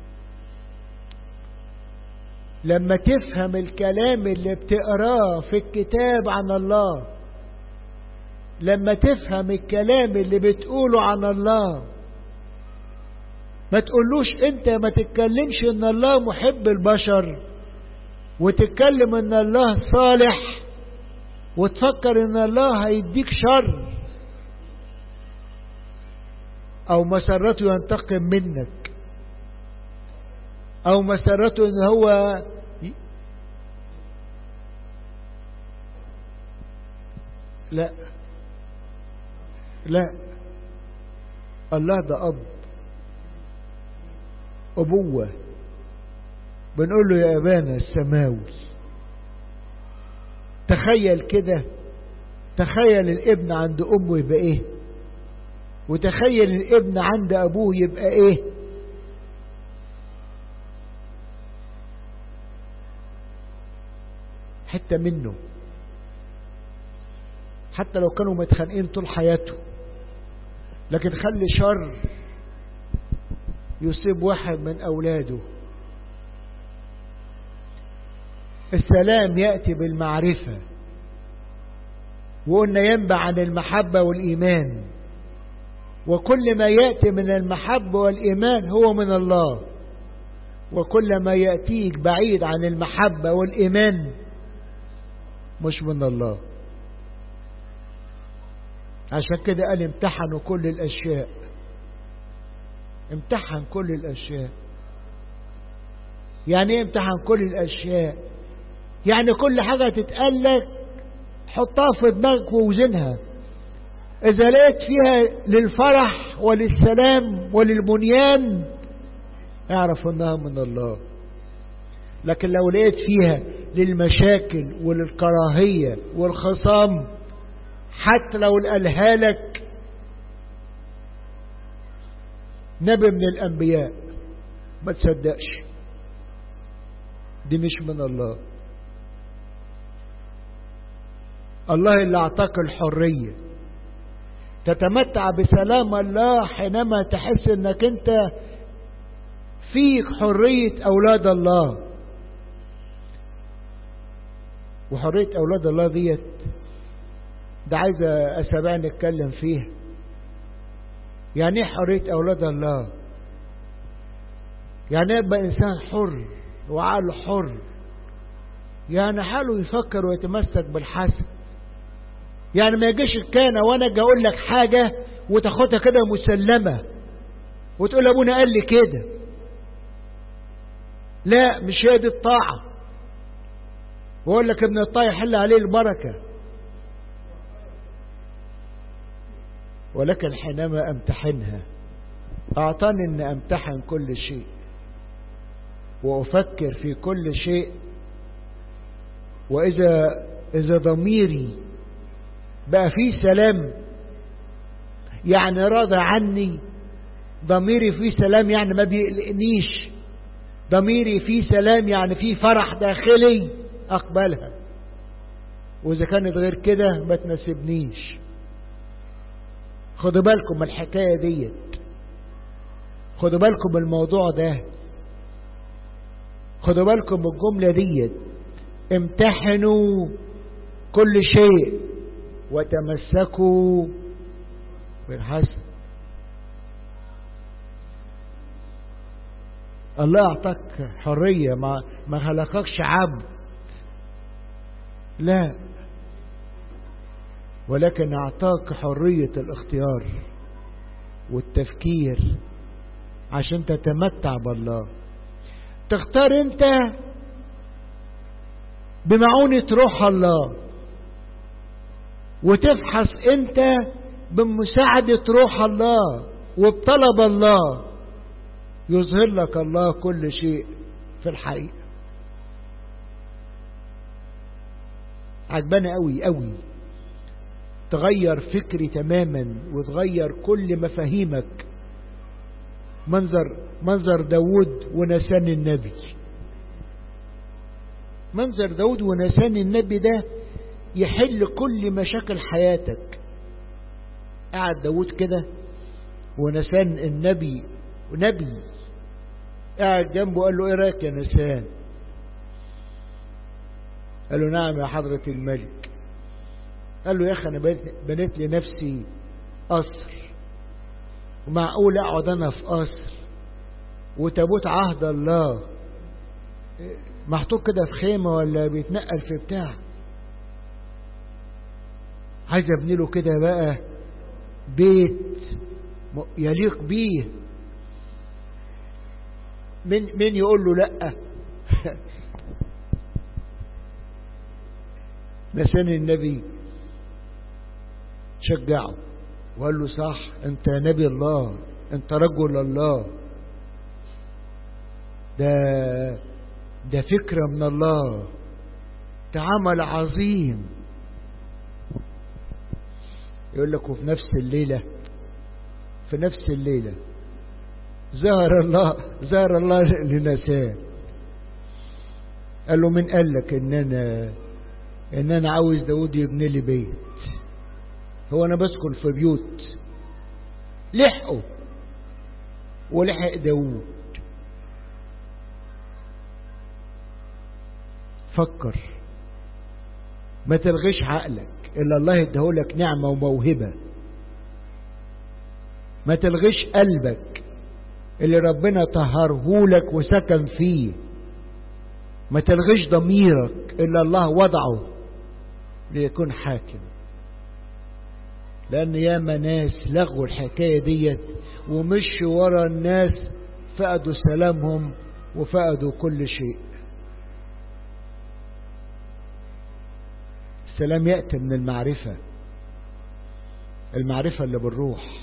لما تفهم الكلام اللي بتقراه في الكتاب عن الله لما تفهم الكلام اللي بتقوله عن الله ما تقولوش انت ما تتكلمش ان الله محب البشر وتتكلم ان الله صالح وتفكر ان الله هيديك شر او مسرته ينتقم منك او مسرته ان هو لا لا الله ده اب ابوه بنقول له يا ابانا السماوي تخيل كده تخيل الابن عند امه يبقى ايه وتخيل الابن عند ابوه يبقى ايه حتة منه حتى لو كانوا متخانقين طول حياته لكن خلي شر يصيب واحد من أولاده السلام يأتي بالمعرفة وقلنا ينبع عن المحبة والإيمان وكل ما يأتي من المحبة والإيمان هو من الله وكل ما يأتيك بعيد عن المحبة والإيمان مش من الله عشان كده قال امتحنوا كل الأشياء امتحن كل الأشياء يعني ايه امتحن كل الأشياء يعني كل حاجة تتقال لك حطها في دماغك ووزنها إذا لقيت فيها للفرح وللسلام وللبنيان اعرف انها من الله لكن لو لقيت فيها للمشاكل وللكراهية والخصام حتى لو قالها لك نبي من الأنبياء ما تصدقش دي مش من الله الله اللي أعطاك الحرية تتمتع بسلام الله حينما تحس انك انت فيك حرية أولاد الله وحرية أولاد الله ديت ده عايز أسابيع نتكلم فيها يعني ايه حرية أولاد الله يعني يبقى إنسان حر وعقله حر يعني حاله يفكر ويتمسك بالحسن يعني ما يجيش الكانة وانا اجي اقول لك حاجة وتاخدها كده مسلمة وتقول ابونا قال لي كده لا مش هي دي الطاعة واقول لك ابن الطاعة يحل عليه البركة ولكن حينما امتحنها اعطاني ان امتحن كل شيء وافكر في كل شيء واذا اذا ضميري بقى فيه سلام يعني راضى عني ضميري فيه سلام يعني ما بيقلقنيش ضميري فيه سلام يعني فيه فرح داخلي اقبلها واذا كانت غير كده ما تناسبنيش خدوا بالكم من الحكاية ديت خدوا بالكم من الموضوع ده خدوا بالكم من الجملة ديت امتحنوا كل شيء وتمسكوا بالحسن الله أعطاك حرية ما, ما خلقكش عبد لا ولكن أعطاك حرية الاختيار والتفكير عشان تتمتع بالله تختار انت بمعونة روح الله وتفحص انت بمساعدة روح الله وبطلب الله يظهر لك الله كل شيء في الحقيقة عجباني قوي قوي تغير فكري تماما وتغير كل مفاهيمك منظر منظر داود ونسان النبي منظر داود ونسان النبي ده يحل كل مشاكل حياتك قعد داود كده ونسان النبي نبي قاعد جنبه قال له ايه رايك يا نسان قال له نعم يا حضرة الملك قال له يا اخي انا بنيت لنفسي قصر ومعقول اقعد انا في قصر وتابوت عهد الله محطوط كده في خيمة ولا بيتنقل في بتاع عايز ابني له كده بقى بيت يليق بيه من من يقول له لا نسان النبي شجعه وقال له صح انت نبي الله انت رجل الله ده ده فكرة من الله ده عمل عظيم يقول لك وفي نفس الليلة في نفس الليلة ظهر الله ظهر الله لنسان قال له من قال لك ان انا ان انا عاوز داود يبني لي بيت هو انا بسكن في بيوت لحقه ولحق داود فكر ما تلغيش عقلك الا الله يديهولك نعمة وموهبة ما تلغيش قلبك اللي ربنا طهرهولك وسكن فيه ما تلغيش ضميرك إلا الله وضعه ليكون حاكم لأن ياما ناس لغوا الحكاية ديت ومشوا ورا الناس فقدوا سلامهم وفقدوا كل شيء السلام يأتي من المعرفة المعرفة اللي بالروح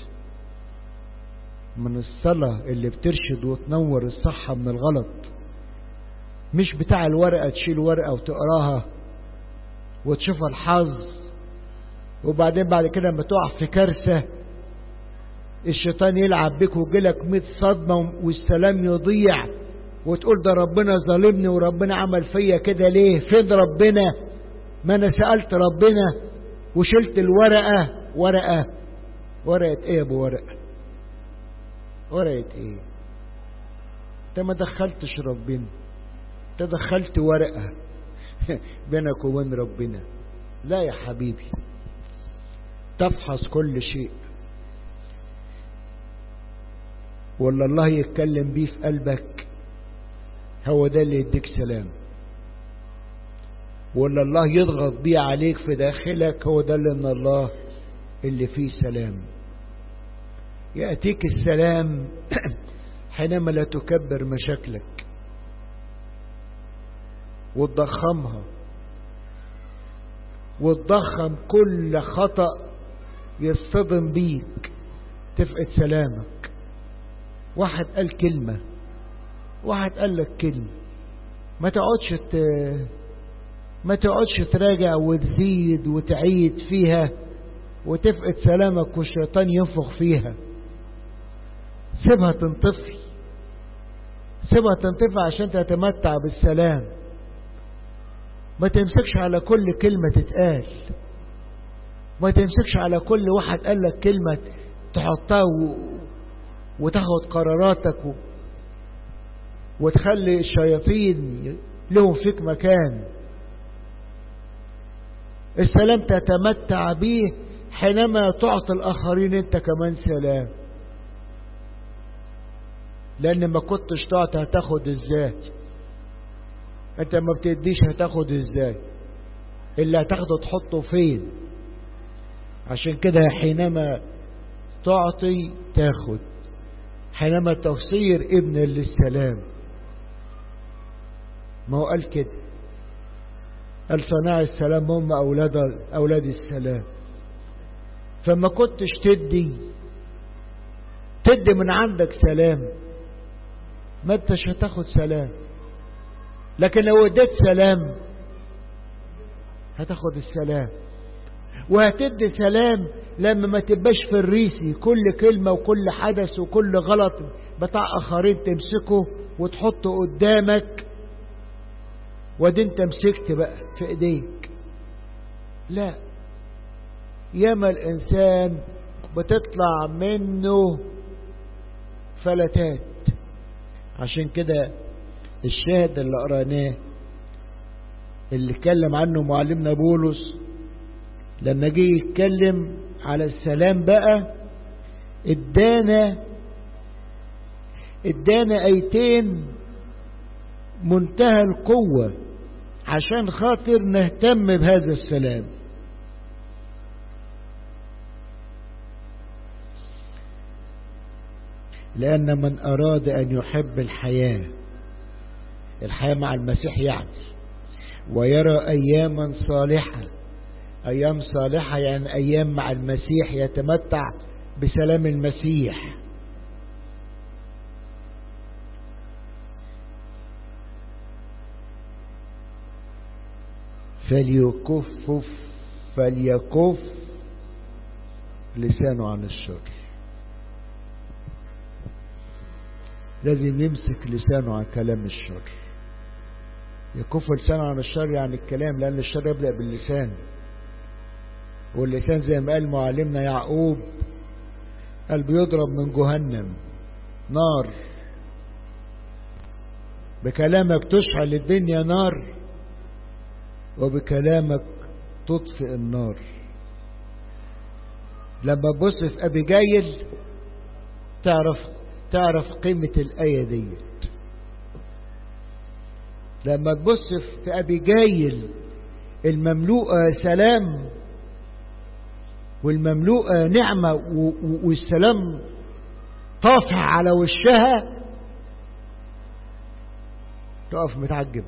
من الصلاة اللي بترشد وتنور الصحة من الغلط مش بتاع الورقة تشيل ورقة وتقراها وتشوفها الحظ وبعدين بعد كده لما تقع في كارثة الشيطان يلعب بك ويجيلك 100 صدمة والسلام يضيع وتقول ده ربنا ظالمني وربنا عمل فيا كده ليه فين ربنا ما انا سألت ربنا وشلت الورقة ورقة ورقة ايه يا ابو ورقة ورقة ايه انت ما دخلتش ربنا انت دخلت ورقة بينك وبين ربنا لا يا حبيبي تفحص كل شيء ولا الله يتكلم بيه في قلبك هو ده اللي يديك سلام ولا الله يضغط بيه عليك في داخلك هو ده اللي من الله اللي فيه سلام يأتيك السلام حينما لا تكبر مشاكلك وتضخمها وتضخم كل خطأ يصطدم بيك تفقد سلامك واحد قال كلمة واحد قال لك كلمة ما تقعدش ت... ما تقعدش تراجع وتزيد وتعيد فيها وتفقد سلامك والشيطان ينفخ فيها سيبها تنطفي سيبها تنطفي عشان تتمتع بالسلام ما تمسكش على كل كلمة تتقال ما تمسكش على كل واحد قال لك كلمة تحطها و... وتاخد قراراتك و... وتخلي الشياطين لهم فيك مكان السلام تتمتع به حينما تعطي الآخرين أنت كمان سلام لان ما كنتش تعطي هتاخد ازاي انت ما بتديش هتاخد ازاي اللي هتاخده تحطه فين عشان كده حينما تعطي تاخد حينما تصير ابن للسلام ما هو قال كده قال صناع السلام هم أولاد, أولاد السلام فما كنتش تدي تدي من عندك سلام ما انتش هتاخد سلام لكن لو اديت سلام هتاخد السلام وهتدي سلام لما ما تبقاش في الريسي كل كلمة وكل حدث وكل غلط بتاع آخرين تمسكه وتحطه قدامك ودي انت مسكت بقى في ايديك لا ياما الانسان بتطلع منه فلتات عشان كده الشاهد اللي قراناه اللي اتكلم عنه معلمنا بولس لما جه يتكلم على السلام بقى ادانا ادانا ايتين منتهى القوة عشان خاطر نهتم بهذا السلام لأن من أراد أن يحب الحياة الحياة مع المسيح يعني ويرى أياما صالحة أيام صالحة يعني أيام مع المسيح يتمتع بسلام المسيح فليكف فليكف لسانه عن الشر لازم يمسك لسانه عن كلام الشر يكف لسانه عن الشر يعني الكلام لأن الشر يبدأ باللسان واللسان زي ما قال معلمنا يعقوب قال بيضرب من جهنم نار بكلامك تشعل الدنيا نار وبكلامك تطفئ النار لما تبص في أبي جايل تعرف تعرف قيمة الآية ديت لما تبص في أبي جايل المملوءة سلام والمملوءة نعمة والسلام طافع على وشها تقف متعجب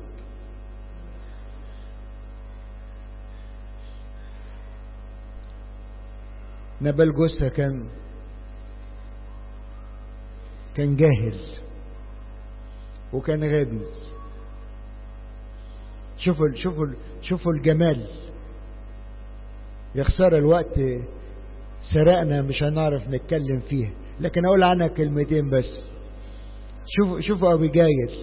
نبال جوزها كان كان جاهل وكان غبي شوفوا شوفوا شوفوا الجمال يا خساره الوقت سرقنا مش هنعرف نتكلم فيها لكن اقول عنها كلمتين بس شوفوا شوفوا ابي جايل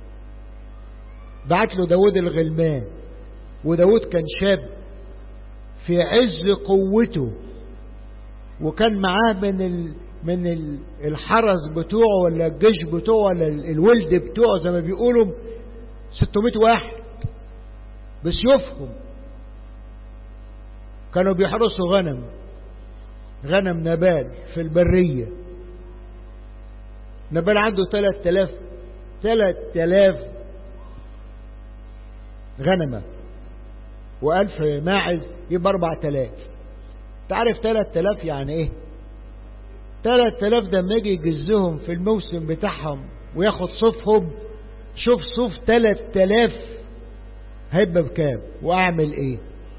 بعت له داود الغلمان وداود كان شاب في عز قوته وكان معاه من ال من ال الحرس بتوعه ولا الجيش بتوعه ولا الولد بتوعه زي ما بيقولوا 600 واحد بسيوفهم كانوا بيحرسوا غنم غنم نبال في البرية نبال عنده 3000 3000 غنمة وألف ماعز يبقى 4000 تعرف 3000 يعني ايه 3000 ده لما يجي يجزهم في الموسم بتاعهم وياخد صوفهم شوف صوف 3000 هيبقى بكام واعمل ايه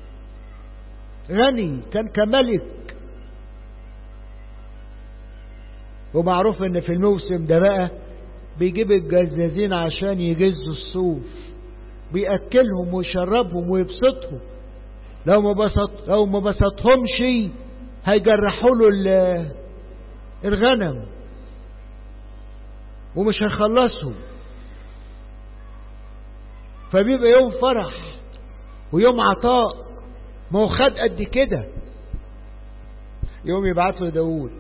غني كان كملك ومعروف ان في الموسم ده بقى بيجيب الجزازين عشان يجزوا الصوف بيأكلهم ويشربهم ويبسطهم لو ما بسط لو ما بسطهمش هيجرحوا له الغنم ومش هيخلصهم فبيبقى يوم فرح ويوم عطاء ما هو خد قد كده يوم يبعت له داود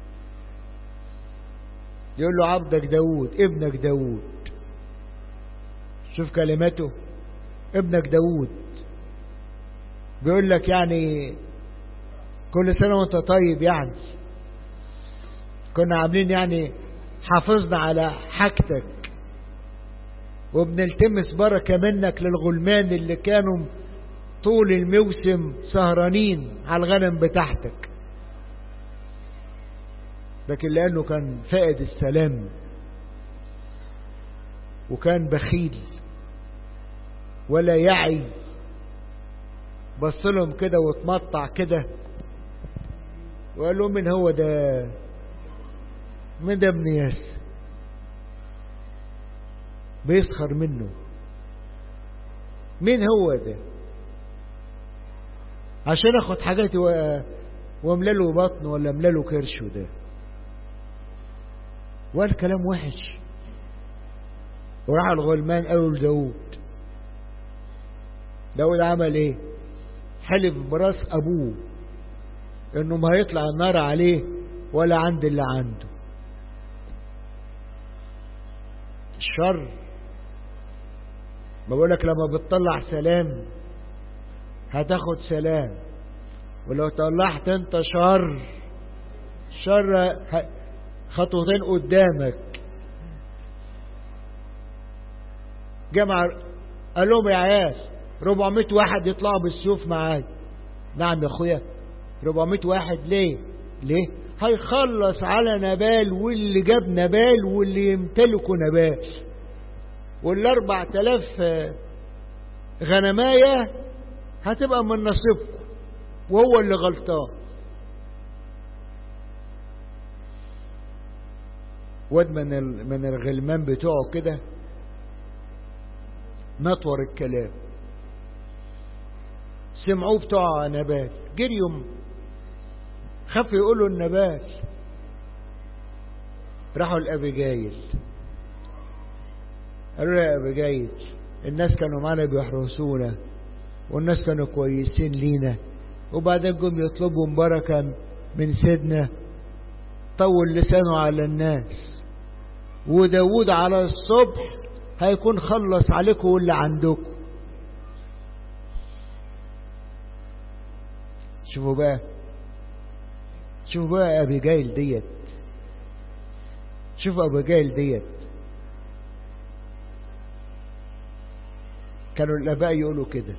يقول له عبدك داود ابنك داود شوف كلماته ابنك داود بيقول لك يعني كل سنة وانت طيب يعني كنا عاملين يعني حافظنا على حاجتك وبنلتمس بركة منك للغلمان اللي كانوا طول الموسم سهرانين على الغنم بتاعتك لكن لأنه كان فائد السلام وكان بخيل ولا يعي بص لهم كده واتمطع كده وقال لهم من هو ده من ده ابن ياس بيسخر منه مين هو ده عشان اخد حاجاتي و... واملاله بطن ولا املاله كرش وده وقال كلام وحش وراح الغلمان قالوا لداود داود عمل ايه حلف براس ابوه انه ما هيطلع النار عليه ولا عند اللي عنده الشر بقولك لما بتطلع سلام هتاخد سلام ولو طلعت انت شر شر خطوتين قدامك جمع قال لهم يا عياس 400 واحد يطلعوا بالسيوف معاي نعم يا اخويا 400 واحد ليه ليه هيخلص على نبال واللي جاب نبال واللي يمتلكوا نبال والاربع تلاف غنماية هتبقى من نصيبكم وهو اللي غلطان واد من من الغلمان بتوعه كده نطور الكلام سمعوه بتوع نبات جريهم خاف يقولوا النبات راحوا لأبيجايل قالوا له يا أبيجايل الناس كانوا معانا بيحرسونا والناس كانوا كويسين لينا وبعدين جم يطلبوا بركة من سيدنا طول لسانه على الناس وداود على الصبح هيكون خلص عليكم واللي عندكم شوفوا بقى شوفوا بقى أبيجايل ديت شوفوا أبيجايل ديت كانوا الآباء يقولوا كده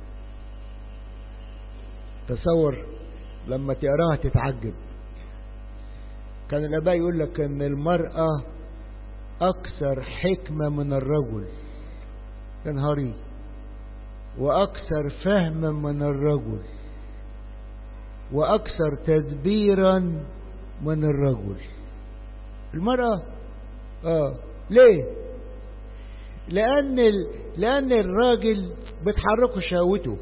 تصور لما تقراها تتعجب كان الآباء يقول لك أن المرأة أكثر حكمة من الرجل يا نهاري وأكثر فهما من الرجل وأكثر تدبيرا من الرجل المرأة آه ليه لأن ال... لأن الراجل بتحركه شهوته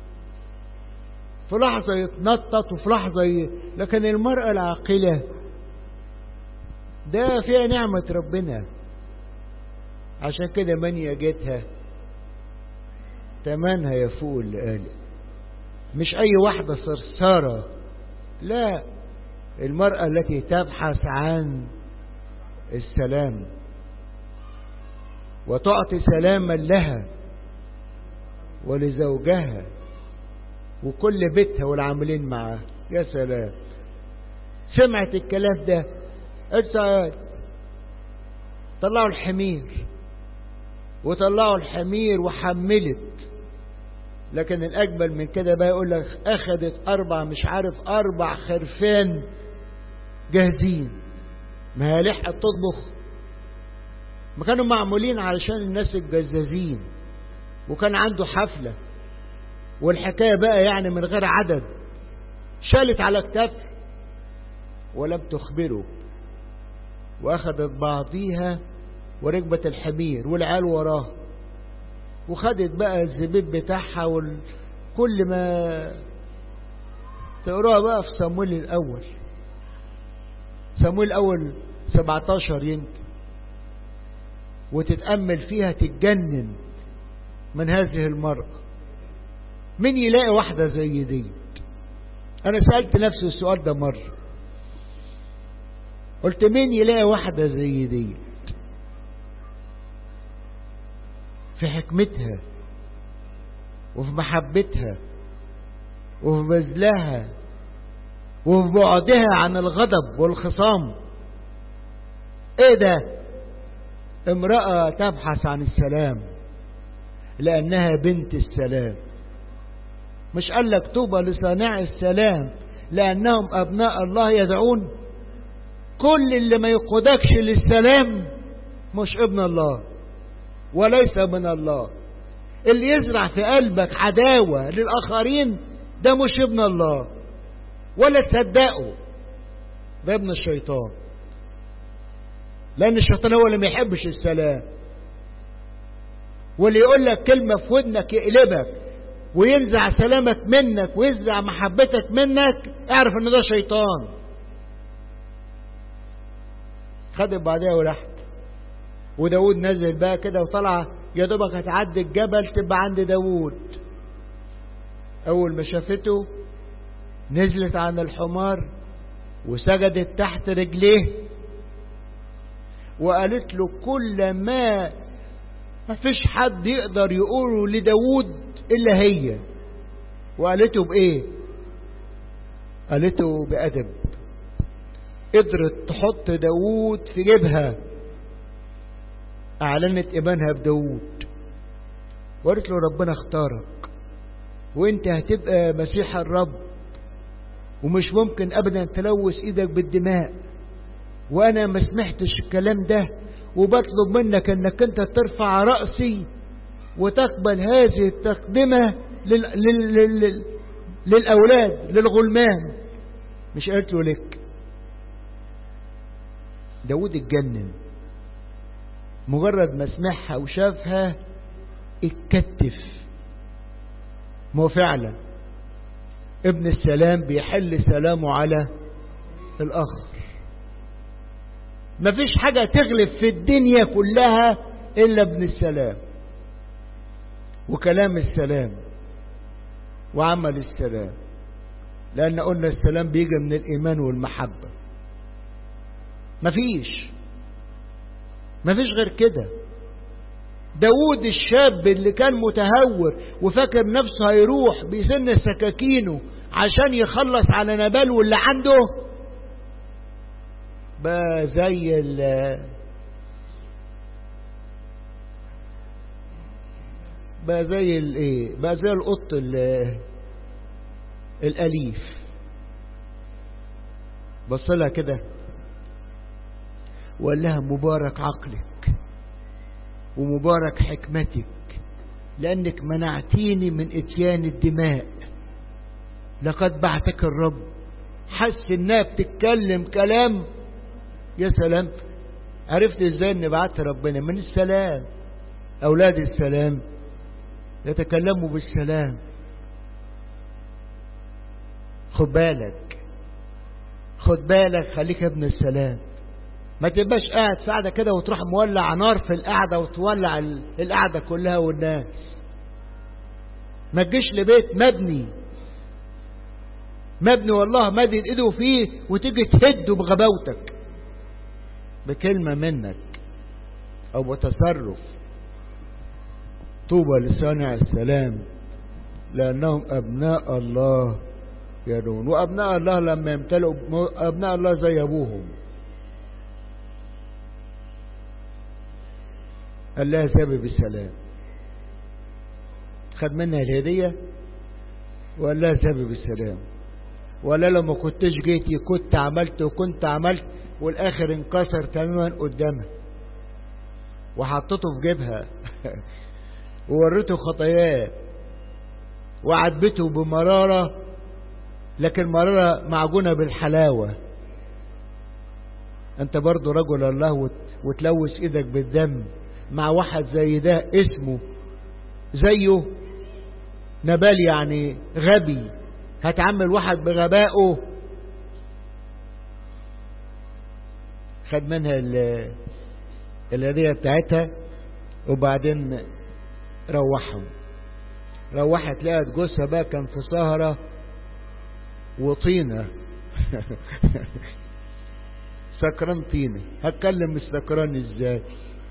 في لحظة يتنطط وفي لحظة ي... لكن المرأة العاقلة ده فيها نعمة ربنا عشان كده من يجدها تمنها يفوق اللي قاله مش أي واحدة صرصارة لا المرأة التي تبحث عن السلام وتعطي سلاما لها ولزوجها وكل بيتها والعاملين معها يا سلام سمعت الكلام ده اتسأل طلعوا الحمير وطلعوا الحمير وحملت لكن الأجمل من كده بقى يقول لك أخذت أربع مش عارف أربع خرفان جاهزين ما هي لحقت تطبخ ما كانوا معمولين علشان الناس الجزازين وكان عنده حفلة والحكاية بقى يعني من غير عدد شالت على كتافها ولم تخبره وأخذت بعضيها وركبت الحمير والعيال وراها وخدت بقى الزبيب بتاعها وكل ما تقراها بقى في صمويل الأول صمويل الأول 17 يمكن وتتأمل فيها تتجنن من هذه المرأة مين يلاقي واحدة زي دي أنا سألت نفسي السؤال ده مرة قلت مين يلاقي واحدة زي دي في حكمتها وفي محبتها وفي بذلها وفي بعدها عن الغضب والخصام ايه ده امرأة تبحث عن السلام لأنها بنت السلام مش قال لك طوبى لصانع السلام لأنهم أبناء الله يدعون كل اللي ما يقودكش للسلام مش ابن الله وليس من الله اللي يزرع في قلبك عداوة للآخرين ده مش ابن الله ولا تصدقه ده ابن الشيطان لأن الشيطان هو اللي ما يحبش السلام واللي يقول لك كلمة في ودنك يقلبك وينزع سلامك منك وينزع محبتك منك اعرف ان ده شيطان خد بعدها ورحت وداود نزل بقى كده وطلع يا دوبك هتعدي الجبل تبقى عند داود اول ما شافته نزلت عن الحمار وسجدت تحت رجليه وقالت له كل ما ما فيش حد يقدر يقوله لداود إلا هي وقالته بإيه قالته بأدب قدرت تحط داود في جيبها أعلنت إيمانها بداود وقالت له ربنا اختارك وانت هتبقى مسيح الرب ومش ممكن أبدا تلوث إيدك بالدماء وأنا ما سمحتش الكلام ده وبطلب منك انك انت ترفع رأسي وتقبل هذه التقدمة لل... لل... لل... للأولاد للغلمان مش قالت له لك داود اتجنن مجرد ما سمعها وشافها اتكتف ما هو فعلا ابن السلام بيحل سلامه على الآخر مفيش حاجة تغلب في الدنيا كلها إلا ابن السلام وكلام السلام وعمل السلام لأن قلنا السلام بيجي من الإيمان والمحبة مفيش مفيش غير كده داود الشاب اللي كان متهور وفاكر نفسه هيروح بيسن سكاكينه عشان يخلص على نبال واللي عنده بقى زي ال بقى زي الايه بقى زي القط الاليف بص لها كده وقال لها مبارك عقلك ومبارك حكمتك لانك منعتيني من اتيان الدماء لقد بعتك الرب حس انها بتتكلم كلام يا سلام عرفت ازاي ان بعت ربنا من السلام اولاد السلام يتكلموا بالسلام خد بالك خد بالك خليك ابن السلام ما تبقاش قاعد ساعدة كده وتروح مولع نار في القعدة وتولع القعدة كلها والناس ما تجيش لبيت مبني مبني والله مدد ايده فيه وتيجي تهده بغباوتك بكلمة منك او بتصرف طوبى لصانع السلام لانهم ابناء الله يدون وابناء الله لما يمتلئوا ابناء الله زي ابوهم قال لها سبب السلام خد منها الهدية وقال لها سبب السلام ولا لو ما كنتش جيتي كنت عملت وكنت عملت والاخر انكسر تماما قدامها وحطته في جيبها وورته خطاياه وعاتبته بمرارة لكن مرارة معجونة بالحلاوة انت برضو رجل الله وتلوث ايدك بالدم مع واحد زي ده اسمه زيه نبال يعني غبي هتعمل واحد بغبائه خد منها الهدية بتاعتها وبعدين روحهم روحت لقت جوزها بقى كان في سهرة وطينة سكران طينة هتكلم السكران ازاي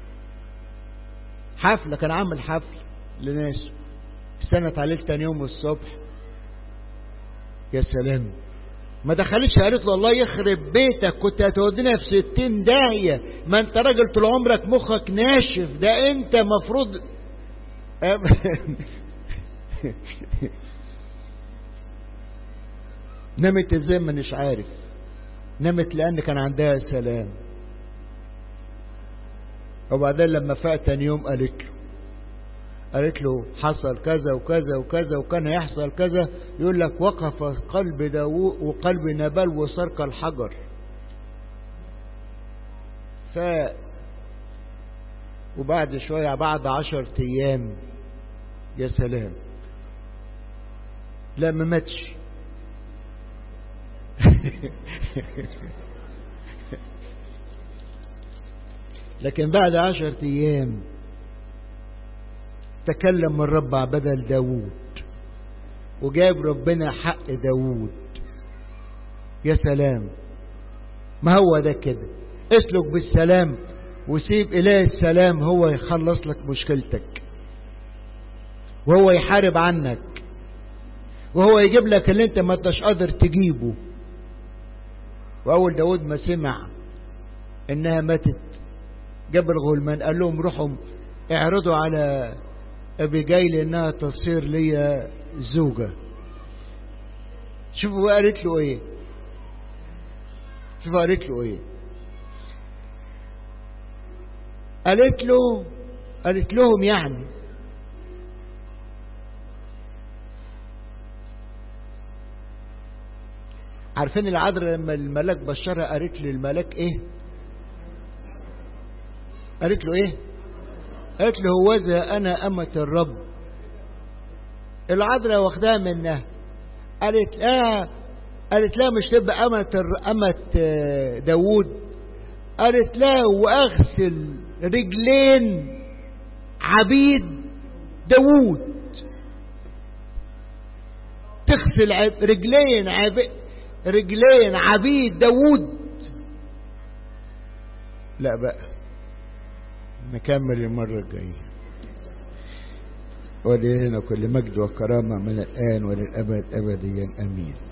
حفلة كان عامل حفل لناس استنت عليه تاني يوم الصبح يا سلام ما دخلتش قالت له الله يخرب بيتك كنت هتودينا في ستين داهية ما انت راجل طول عمرك مخك ناشف ده انت مفروض نمت ازاي ما مش عارف نمت لان كان عندها سلام وبعدين لما فاق تاني يوم قالت له قالت له حصل كذا وكذا وكذا وكان يحصل كذا يقول لك وقف قلب داوود وقلب نبال وصار كالحجر ف وبعد شوية بعد عشر أيام يا سلام لا ما ماتش لكن بعد عشر أيام تكلم الرب بدل داوود وجاب ربنا حق داوود يا سلام ما هو ده كده اسلك بالسلام وسيب إله السلام هو يخلص لك مشكلتك وهو يحارب عنك وهو يجيب لك اللي انت ما انتش قادر تجيبه واول داود ما سمع انها ماتت جاب الغلمان قال لهم روحوا اعرضوا على ابيجايل انها تصير لي زوجة شوفوا قالت له ايه شوفوا قالت له ايه قالت له قالت لهم يعني عارفين العذراء لما الملاك بشرها قالت للملاك ايه قالت له ايه قالت له هوذا انا امة الرب العذراء واخداها منها قالت لا قالت لا مش تبقى أمة أمة داوود قالت لا وأغسل رجلين عبيد داوود تغسل رجلين عبيد رجلين عبيد داوود لا بقى نكمل المرة الجاية ولينا كل مجد وكرامة من الآن وللأبد أبديا أمين